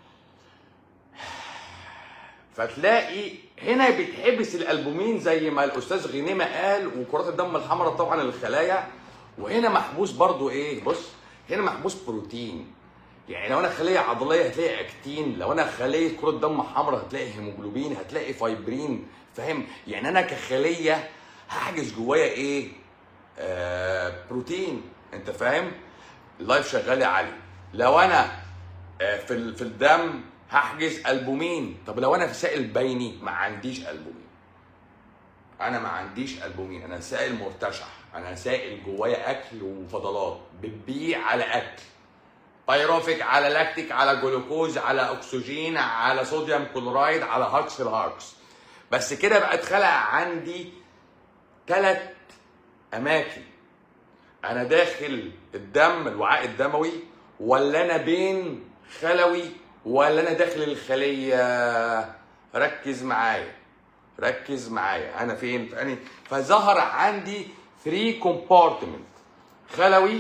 فتلاقي هنا بيتحبس الالبومين زي ما الاستاذ غنيمه قال وكرات الدم الحمراء طبعا الخلايا وهنا محبوس برضو ايه بص هنا محبوس بروتين يعني لو انا خليه عضليه هتلاقي اكتين لو انا خليه كره دم حمراء هتلاقي هيموجلوبين هتلاقي فايبرين فاهم يعني انا كخليه هحجز جوايا ايه آه بروتين انت فاهم اللايف شغال يا علي لو انا آه في ال- في الدم هحجز البومين طب لو انا في سائل بيني ما عنديش البومين انا ما عنديش البومين انا سائل مرتشح انا سائل جوايا اكل وفضلات بتبيع على اكل بايروفيك على لاكتيك على جلوكوز على اكسجين على صوديوم كلورايد على هاركس الهاركس بس كده بقى اتخلق عندي ثلاث اماكن انا داخل الدم الوعاء الدموي ولا انا بين خلوي ولا انا داخل الخليه ركز معايا ركز معايا انا فين يعني فظهر عندي 3 كومبارتمنت خلوي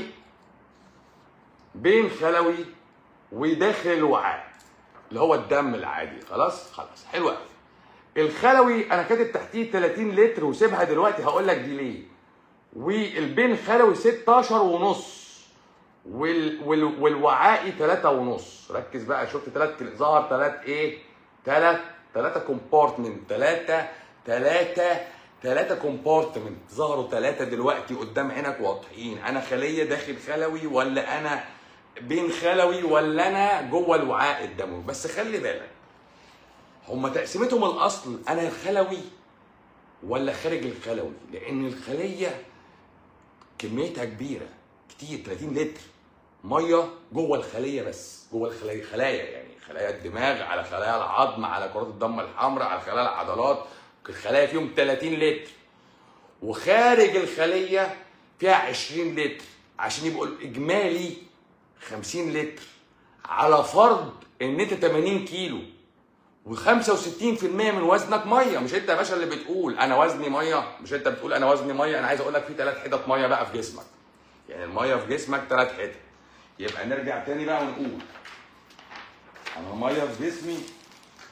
بين خلوي وداخل الوعاء اللي هو الدم العادي خلاص خلاص حلو قوي الخلوي انا كاتب تحتيه 30 لتر وسيبها دلوقتي هقول لك دي ليه والبين خلوي 16 ونص وال وال والوعائي 3 ونص ركز بقى شفت ثلاث ظهر ثلاث ايه ثلاث ثلاثة كومبارتمنت ثلاثة ثلاثة ثلاثة كومبارتمنت ظهروا ثلاثة دلوقتي قدام عينك واضحين أنا خلية داخل خلوي ولا أنا بين خلوي ولا أنا جوه الوعاء الدموي بس خلي بالك هما تقسيمتهم الأصل أنا خلوي ولا خارج الخلوي لأن الخلية كميتها كبيرة كتير 30 لتر ميه جوه الخليه بس جوه الخلايا خلايا يعني خلايا الدماغ على خلايا العظم على كرات الدم الحمراء على خلايا العضلات الخلايا فيهم 30 لتر وخارج الخليه فيها 20 لتر عشان يبقوا الاجمالي 50 لتر على فرض ان انت 80 كيلو و65% من وزنك ميه مش انت يا باشا اللي بتقول انا وزني ميه مش انت بتقول انا وزني ميه انا عايز اقول لك في ثلاث حتت ميه بقى في جسمك يعني الميه في جسمك ثلاث حتت يبقى نرجع تاني بقى ونقول انا ميه في جسمي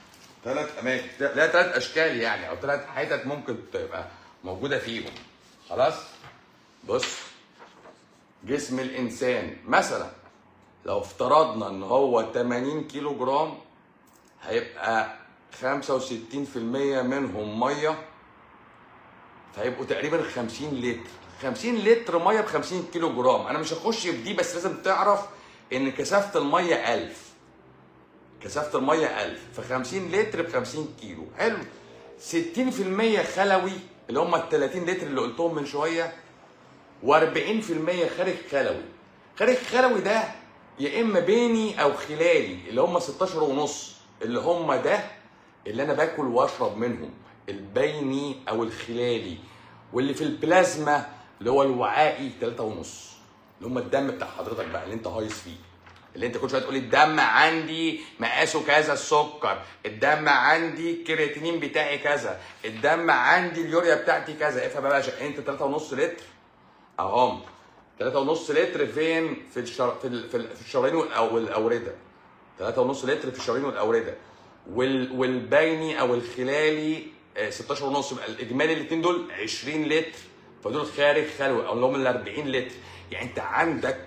ثلاث اماكن لا ثلاث اشكال يعني او ثلاث حتت ممكن تبقى موجوده فيهم خلاص بص جسم الانسان مثلا لو افترضنا ان هو 80 كيلو جرام هيبقى 65% منهم ميه فهيبقوا تقريبا 50 لتر 50 لتر ميه ب 50 كيلو جرام انا مش هخش في دي بس لازم تعرف ان كثافه الميه 1000 كثافه الميه 1000 ف 50 لتر ب 50 كيلو حلو 60% خلوي اللي هم ال 30 لتر اللي قلتهم من شويه و40% خارج خلوي خارج خلوي ده يا اما بيني او خلالي اللي هم 16 ونص اللي هم ده اللي انا باكل واشرب منهم البيني او الخلالي واللي في البلازما اللي هو الوعائي 3 ونص اللي هم الدم بتاع حضرتك بقى اللي انت هايص فيه اللي انت كل شويه تقول الدم عندي مقاسه كذا السكر الدم عندي الكرياتينين بتاعي كذا الدم عندي اليوريا بتاعتي كذا افهم يا باشا انت 3 ونص لتر اهم 3 ونص لتر فين في الشر... في, ال... في, ال... في الشرايين والأو- والاورده 3 ونص لتر في الشرايين والاورده وال... والبيني او الخلالي آه، 16 ونص يبقى الاجمالي الاثنين دول 20 لتر فدول خارج خلوي او اللي هم ال 40 لتر يعني انت عندك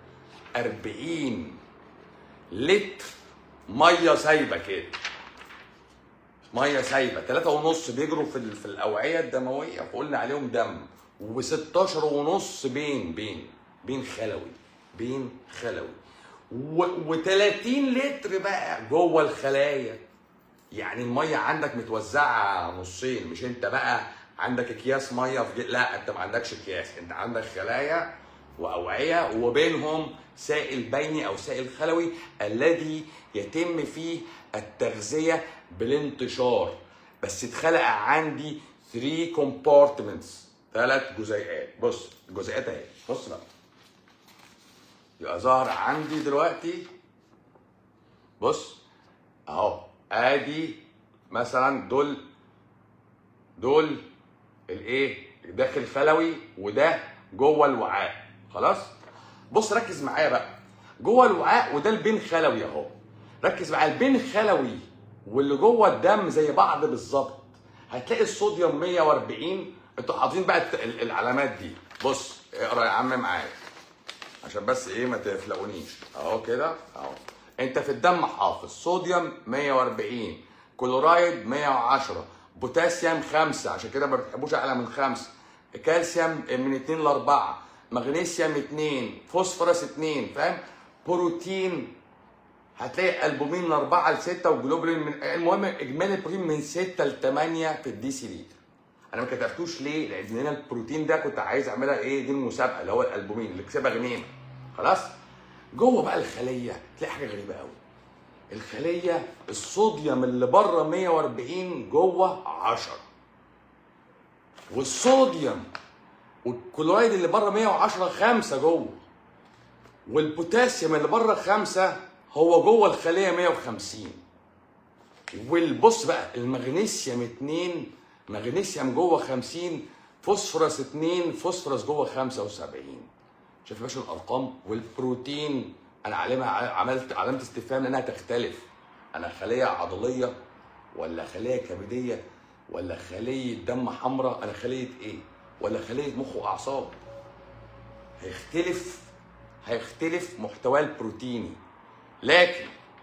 40 لتر ميه سايبه كده ميه سايبه 3 ونص بيجروا في ال- في الاوعيه الدمويه فقلنا عليهم دم و16 ونص بين بين بين خلوي بين خلوي و30 لتر بقى جوه الخلايا يعني الميه عندك متوزعه نصين مش انت بقى عندك اكياس ميه في ج- لا انت ما عندكش اكياس انت عندك خلايا واوعيه وبينهم سائل بيني او سائل خلوي الذي يتم فيه التغذيه بالانتشار بس اتخلق عندي 3 كومبارتمنتس ثلاث جزيئات بص الجزيئات اهي بص بقى يبقى ظهر عندي دلوقتي بص اهو ادي مثلا دول دول الايه داخل خلوي وده جوه الوعاء خلاص بص ركز معايا بقى جوه الوعاء وده البين خلوي اهو ركز معايا البين خلوي واللي جوه الدم زي بعض بالظبط هتلاقي الصوديوم 140 انتوا حاطين بقى الت- ال- العلامات دي بص اقرا يا عم معايا عشان بس ايه ما تفلقونيش اهو كده اهو انت في الدم حافظ صوديوم 140 كلورايد 110 بوتاسيوم 5 عشان كده ما بتحبوش اعلى من 5 كالسيوم من 2 ل 4 مغنيسيوم 2 فوسفورس 2 فاهم بروتين هتلاقي البومين من 4 ل 6 وجلوبولين من المهم اجمالي البروتين من 6 ل 8 في الديسي لتر انا ما كتبتوش ليه؟ لان هنا البروتين ده كنت عايز اعملها ايه؟ دي المسابقه اللي هو الالبومين اللي كسبها غنيمه خلاص؟ جوه بقى الخليه تلاقي حاجه غريبه قوي الخليه الصوديوم اللي بره 140 جوه 10 والصوديوم والكلورايد اللي بره 110 5 جوه والبوتاسيوم اللي بره 5 هو جوه الخليه 150 والبص بقى المغنيسيوم 2 مغنيسيوم جوه 50 فوسفورس 2 فوسفورس جوه 75 شايف يا باشا الارقام والبروتين انا علامها عملت علامه استفهام لانها تختلف انا خليه عضليه ولا خليه كبديه ولا خليه دم حمراء انا خليه ايه ولا خليه مخ واعصاب هيختلف هيختلف محتواه البروتيني لكن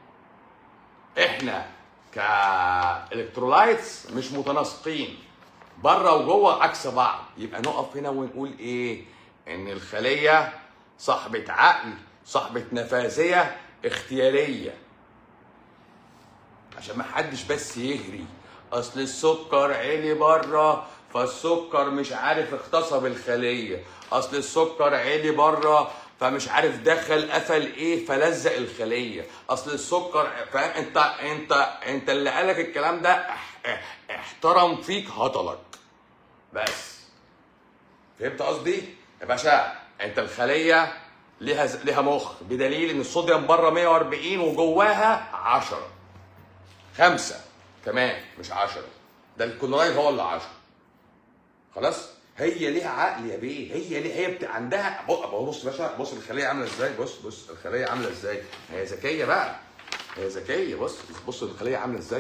احنا كالكترولايتس مش متناسقين بره وجوه عكس بعض يبقى نقف هنا ونقول ايه ان الخليه صاحبه عقل صاحبه نفاذيه اختياريه عشان ما حدش بس يهري اصل السكر عالي بره فالسكر مش عارف اغتصب الخليه اصل السكر عالي بره فمش عارف دخل قفل ايه فلزق الخليه اصل السكر فاهم انت انت انت اللي قالك الكلام ده اح- اح- احترم فيك هطلك بس فهمت قصدي يا باشا انت الخليه ليها ز- ليها مخ بدليل ان الصوديوم بره 140 وجواها 10 خمسة كمان مش عشرة ده الكلورايد هو اللي عشرة خلاص هي ليها عقل يا بيه هي ليه هي بت... عندها بص بص يا باشا بص الخليه عامله ازاي بص بص الخليه عامله ازاي هي ذكيه بقى هي ذكيه بص بص الخليه عامله ازاي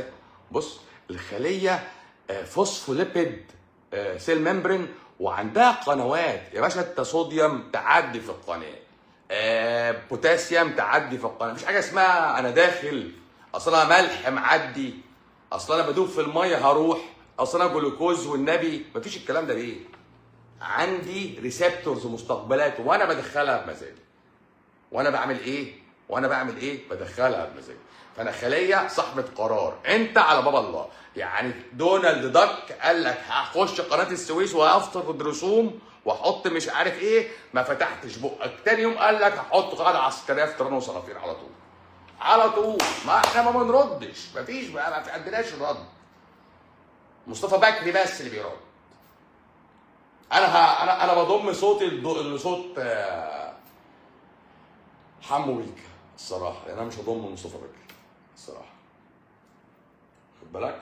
بص الخليه آه، فوسفوليبيد آه، سيل ممبرين وعندها قنوات يا باشا انت صوديوم تعدي في القناه آه، بوتاسيوم تعدي في القناه مفيش حاجه اسمها انا داخل اصل انا ملح معدي اصل انا بدوب في الميه هروح اصل انا جلوكوز والنبي مفيش الكلام ده ليه عندي ريسبتورز ومستقبلات وانا بدخلها بمزاجي وانا بعمل ايه وانا بعمل ايه بدخلها بمزاجي فانا خليه صاحبه قرار انت على باب الله يعني دونالد داك قال لك هخش قناه السويس وهفطر رسوم واحط مش عارف ايه ما فتحتش بقك تاني يوم قال لك هحط قاعده عسكريه في تيران وصنافير على طول على طول ما احنا ما بنردش مفيش بقى ما في عندناش الرد مصطفى بكري بس اللي بيرد انا ه... انا انا بضم صوتي لض- لصوت آه، حمو بيكا الصراحه لان انا مش هضم مصطفى بكري الصراحه خد بالك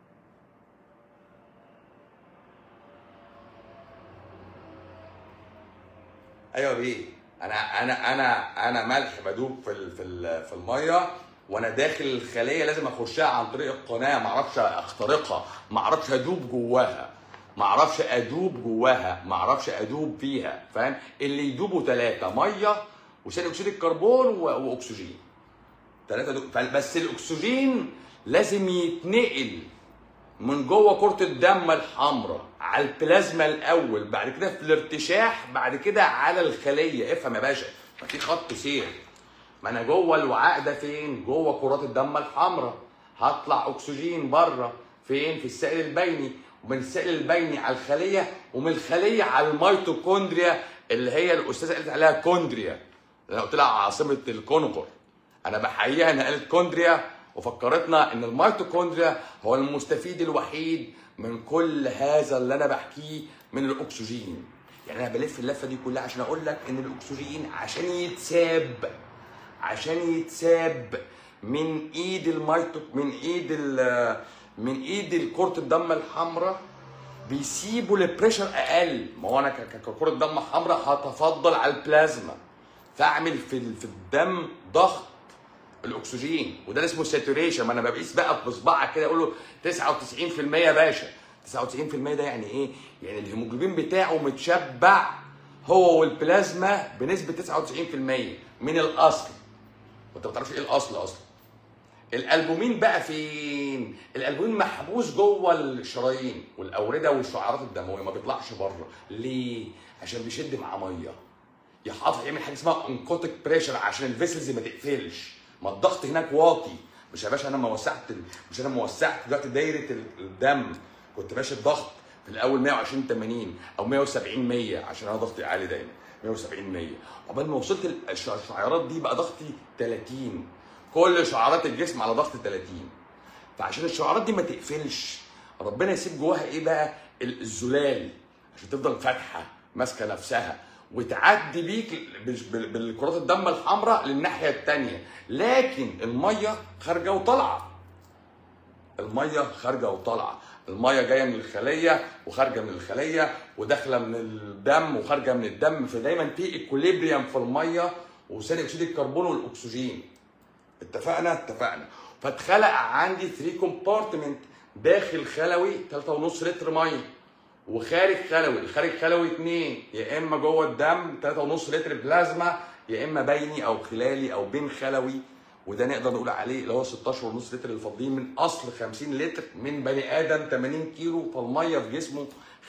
ايوه بيه انا انا انا انا ملح بدوب في ال- في ال- في الميه وانا داخل الخليه لازم اخشها عن طريق القناه ما اعرفش اخترقها ما اعرفش ادوب جواها ما اعرفش ادوب جواها ما اعرفش ادوب فيها فاهم اللي يدوبوا ثلاثه ميه وثاني اكسيد الكربون و- واكسجين ثلاثه دول بس الاكسجين لازم يتنقل من جوه كرة الدم الحمراء على البلازما الأول بعد كده في الارتشاح بعد كده على الخلية افهم يا باشا ما في خط سير ما أنا جوه الوعاء ده فين؟ جوه كرات الدم الحمراء هطلع أكسجين بره فين؟ في السائل البيني ومن السائل البيني على الخلية ومن الخلية على الميتوكوندريا اللي هي الأستاذة قالت عليها كوندريا أنا قلت لها عاصمة الكونغر انا بحييها انها قالت كوندريا وفكرتنا ان الميتوكوندريا هو المستفيد الوحيد من كل هذا اللي انا بحكيه من الاكسجين يعني انا بلف اللفه دي كلها عشان اقول لك ان الاكسجين عشان يتساب عشان يتساب من ايد الميتو من ايد ال من ايد كرة الدم الحمراء بيسيبوا البريشر اقل ما هو انا ك- ك- ككرة دم حمراء هتفضل على البلازما فاعمل في ال- في الدم ضغط الاكسجين وده اللي اسمه ساتوريشن ما انا بقيس بقى بصباعك كده اقول له 99% يا باشا 99% ده يعني ايه؟ يعني الهيموجلوبين بتاعه متشبع هو والبلازما بنسبه 99% من الاصل وانت ما تعرفش ايه الاصل اصلا الالبومين بقى فين؟ الالبومين محبوس جوه الشرايين والاورده والشعيرات الدمويه ما بيطلعش بره ليه؟ عشان بيشد مع ميه يحافظ يعمل حاجه اسمها انكوتيك بريشر عشان الفيسلز ما تقفلش ما الضغط هناك واطي مش يا باشا انا ما وسعت مش انا ما وسعت دلوقتي دايره ال- الدم كنت ماشي الضغط في الاول 120 80 او 170 100 عشان انا ضغطي عالي دايما 170 100 عقبال ما وصلت ال- الش- الشعيرات دي بقى ضغطي 30 كل شعيرات الجسم على ضغط 30 فعشان الشعيرات دي ما تقفلش ربنا يسيب جواها ايه بقى ال- الزلال عشان تفضل فاتحه ماسكه نفسها وتعدي بيك بال- بال- بالكرات الدم الحمراء للناحيه الثانيه لكن الميه خارجه وطالعه الميه خارجه وطالعه الميه جايه من الخليه وخارجه من الخليه وداخله من الدم وخارجه من الدم فدايما في اكوليبريم في الميه وثاني اكسيد الكربون والاكسجين اتفقنا اتفقنا فاتخلق عندي 3 كومبارتمنت داخل خلوي 3.5 لتر ميه وخارج خلوي الخارج خلوي 2 يا اما جوه الدم 3.5 لتر بلازما يا اما بيني او خلالي او بين خلوي وده نقدر نقول عليه اللي هو 16.5 لتر اللي فاضلين من اصل 50 لتر من بني ادم 80 كيلو فالميه في جسمه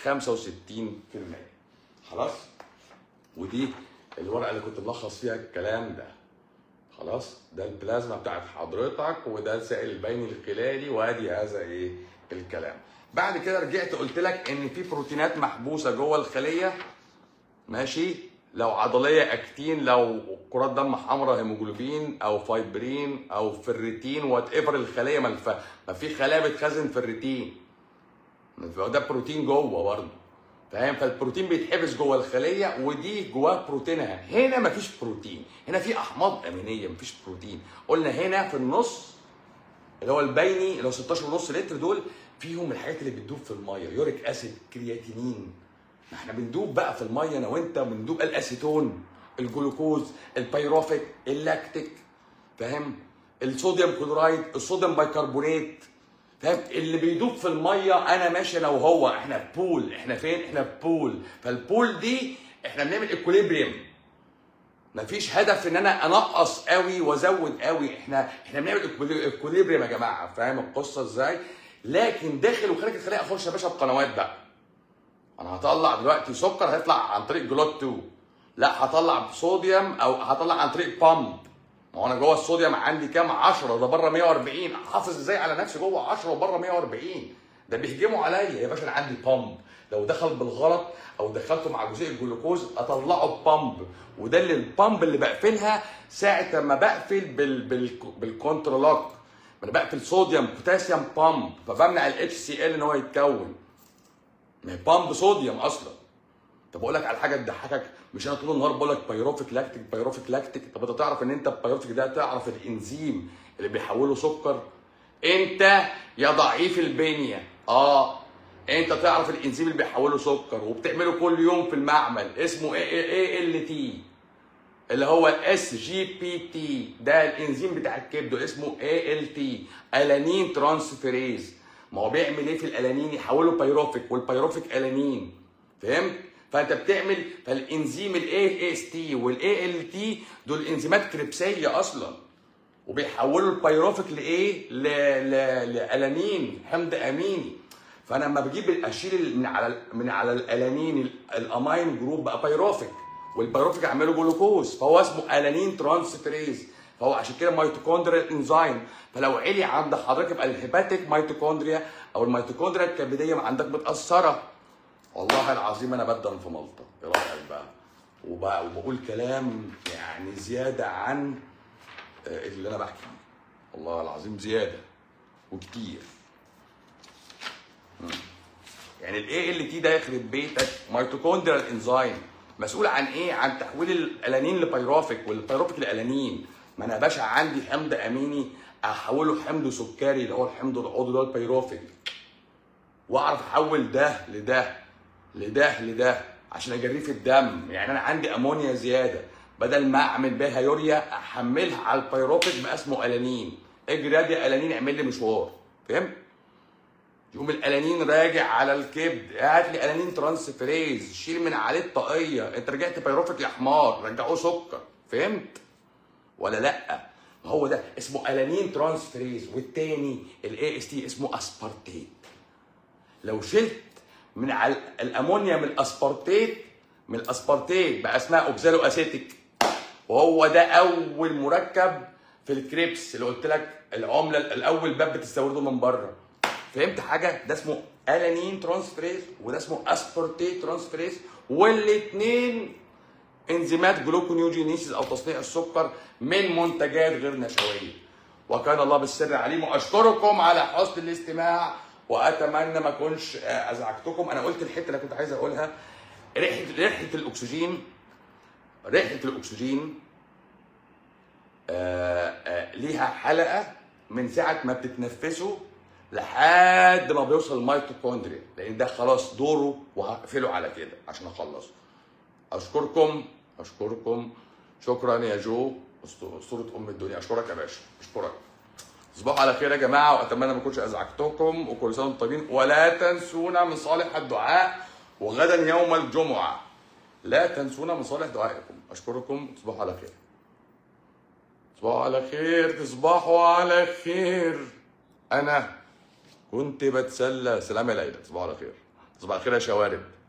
65% خلاص ودي الورقه اللي كنت ملخص فيها الكلام ده خلاص ده البلازما بتاعت حضرتك وده السائل البيني الخلالي وادي هذا ايه الكلام بعد كده رجعت قلت لك ان في بروتينات محبوسه جوه الخليه ماشي لو عضليه اكتين لو كرات دم حمراء هيموجلوبين او فايبرين او فريتين وات ايفر الخليه ما الف... ما في خلايا بتخزن فريتين ده بروتين جوه برضه فاهم فالبروتين بيتحبس جوه الخليه ودي جواه بروتينها هنا مفيش بروتين هنا في احماض امينيه مفيش بروتين قلنا هنا في النص اللي هو البيني اللي هو 16 ونص لتر دول فيهم الحاجات اللي بتدوب في الميه يوريك اسيد كرياتينين ما احنا بندوب بقى في الميه انا وانت بندوب الاسيتون الجلوكوز البيروفيك اللاكتيك فاهم الصوديوم كلورايد الصوديوم بايكربونات فاهم اللي بيدوب في الميه انا ماشي انا وهو احنا بول احنا فين احنا بول فالبول دي احنا بنعمل اكوليبريم مفيش هدف ان انا انقص قوي وازود قوي احنا احنا بنعمل اكوليبريم يا جماعه فاهم القصه ازاي لكن داخل وخارج الخليه اخش يا باشا بقنوات بقى انا هطلع دلوقتي سكر هيطلع عن طريق جلوت 2 لا هطلع صوديوم او هطلع عن طريق بامب ما هو انا جوه الصوديوم عندي كام 10 ده بره 140 حافظ ازاي على نفسي جوه 10 وبره 140 ده بيهجموا عليا يا باشا انا عندي بامب لو دخل بالغلط او دخلته مع جزيء الجلوكوز اطلعه بامب وده اللي البامب اللي بقفلها ساعه ما بقفل بال بال بالكونترولوك ما انا بقفل صوديوم بوتاسيوم بامب فبمنع الاتش سي ال ان هو يتكون ما هي بامب صوديوم اصلا طب اقول لك على حاجه تضحكك مش انا طول النهار بقول لك بايروفيك لاكتيك بايروفيك لاكتيك طب انت تعرف ان انت البايروفيك ده تعرف الانزيم اللي بيحوله سكر انت يا ضعيف البنيه اه انت تعرف الانزيم اللي بيحوله سكر وبتعمله كل يوم في المعمل اسمه اي ال تي اللي هو اس جي بي تي ده الانزيم بتاع الكبد اسمه اي ال تي الانين ترانسفيريز ما هو بيعمل ايه في الالانين يحوله بايروفيك والبايروفيك الانين فهمت فانت بتعمل فالانزيم الاي اس تي والاي ال تي دول انزيمات كريبسيه اصلا وبيحولوا البايروفيك لايه؟ ل... ل... لالانين حمض اميني فانا لما بجيب اشيل من على من على الالانين الامين جروب بقى بايروفيك والبايروفيك اعمله جلوكوز فهو اسمه الانين ترانسفيريز فهو عشان كده ميتوكوندريال انزيم فلو علي عند حضرتك يبقى الهيباتيك ميتوكوندريا او الميتوكوندريا الكبديه عندك متاثره والله العظيم انا بدن في ملطه ايه رايك بقى وبقى وبقول كلام يعني زياده عن آه، اللي انا بحكي والله العظيم زياده وكتير مم. يعني الاي ال تي ده يخرب بيتك ميتوكوندريال انزيم مسؤول عن ايه؟ عن تحويل الالانين لبيروفيك والبيروفيك لالانين ما انا يا باشا عندي حمض اميني احوله حمض سكري اللي هو الحمض العضوي اللي هو البيروفيك واعرف احول ده لده لده لده عشان اجريه في الدم يعني انا عندي امونيا زياده بدل ما اعمل بيها يوريا احملها على البيروفيك بقى اسمه الانين اجري ادي الانين اعمل لي مشوار فهمت؟ يقوم الالانين راجع على الكبد هات لي الانين ترانسفيريز شيل من عليه الطاقيه انت رجعت بيروفيك يا حمار رجعوه سكر فهمت ولا لا ما هو ده اسمه الانين ترانسفيريز والتاني الاي اس تي اسمه اسبارتيت لو شلت من على الامونيا من الاسبارتيت من الاسبارتيت بقى اسمها اوكزالو اسيتيك وهو ده اول مركب في الكريبس اللي قلت لك العمله الاول باب بتستورده من بره فهمت حاجه ده اسمه الانين ترانسفيريز وده اسمه اسبارتيت ترانسفيريز والاثنين انزيمات جلوكونيوجينيسيس او تصنيع السكر من منتجات غير نشويه وكان الله بالسر عليم واشكركم على حسن الاستماع واتمنى ما اكونش آه، ازعجتكم انا قلت الحته اللي كنت عايز اقولها ريحه ريحه الاكسجين ريحه الاكسجين آه، آه، ليها حلقه من ساعه ما بتتنفسه لحد ما بيوصل الميتوكوندريا لان ده خلاص دوره وهقفله على كده عشان اخلصه اشكركم اشكركم شكرا يا جو أسط- اسطوره ام الدنيا اشكرك يا باشا اشكرك تصبحوا على خير يا جماعه واتمنى ما اكونش ازعجتكم وكل سنه وانتم طيبين ولا تنسونا من صالح الدعاء وغدا يوم الجمعه لا تنسونا من صالح دعائكم اشكركم تصبحوا على خير تصبحوا على خير تصبحوا على خير انا كنت بتسلى سلام يا ليلى تصبحوا على خير تصبحوا على خير يا شوارب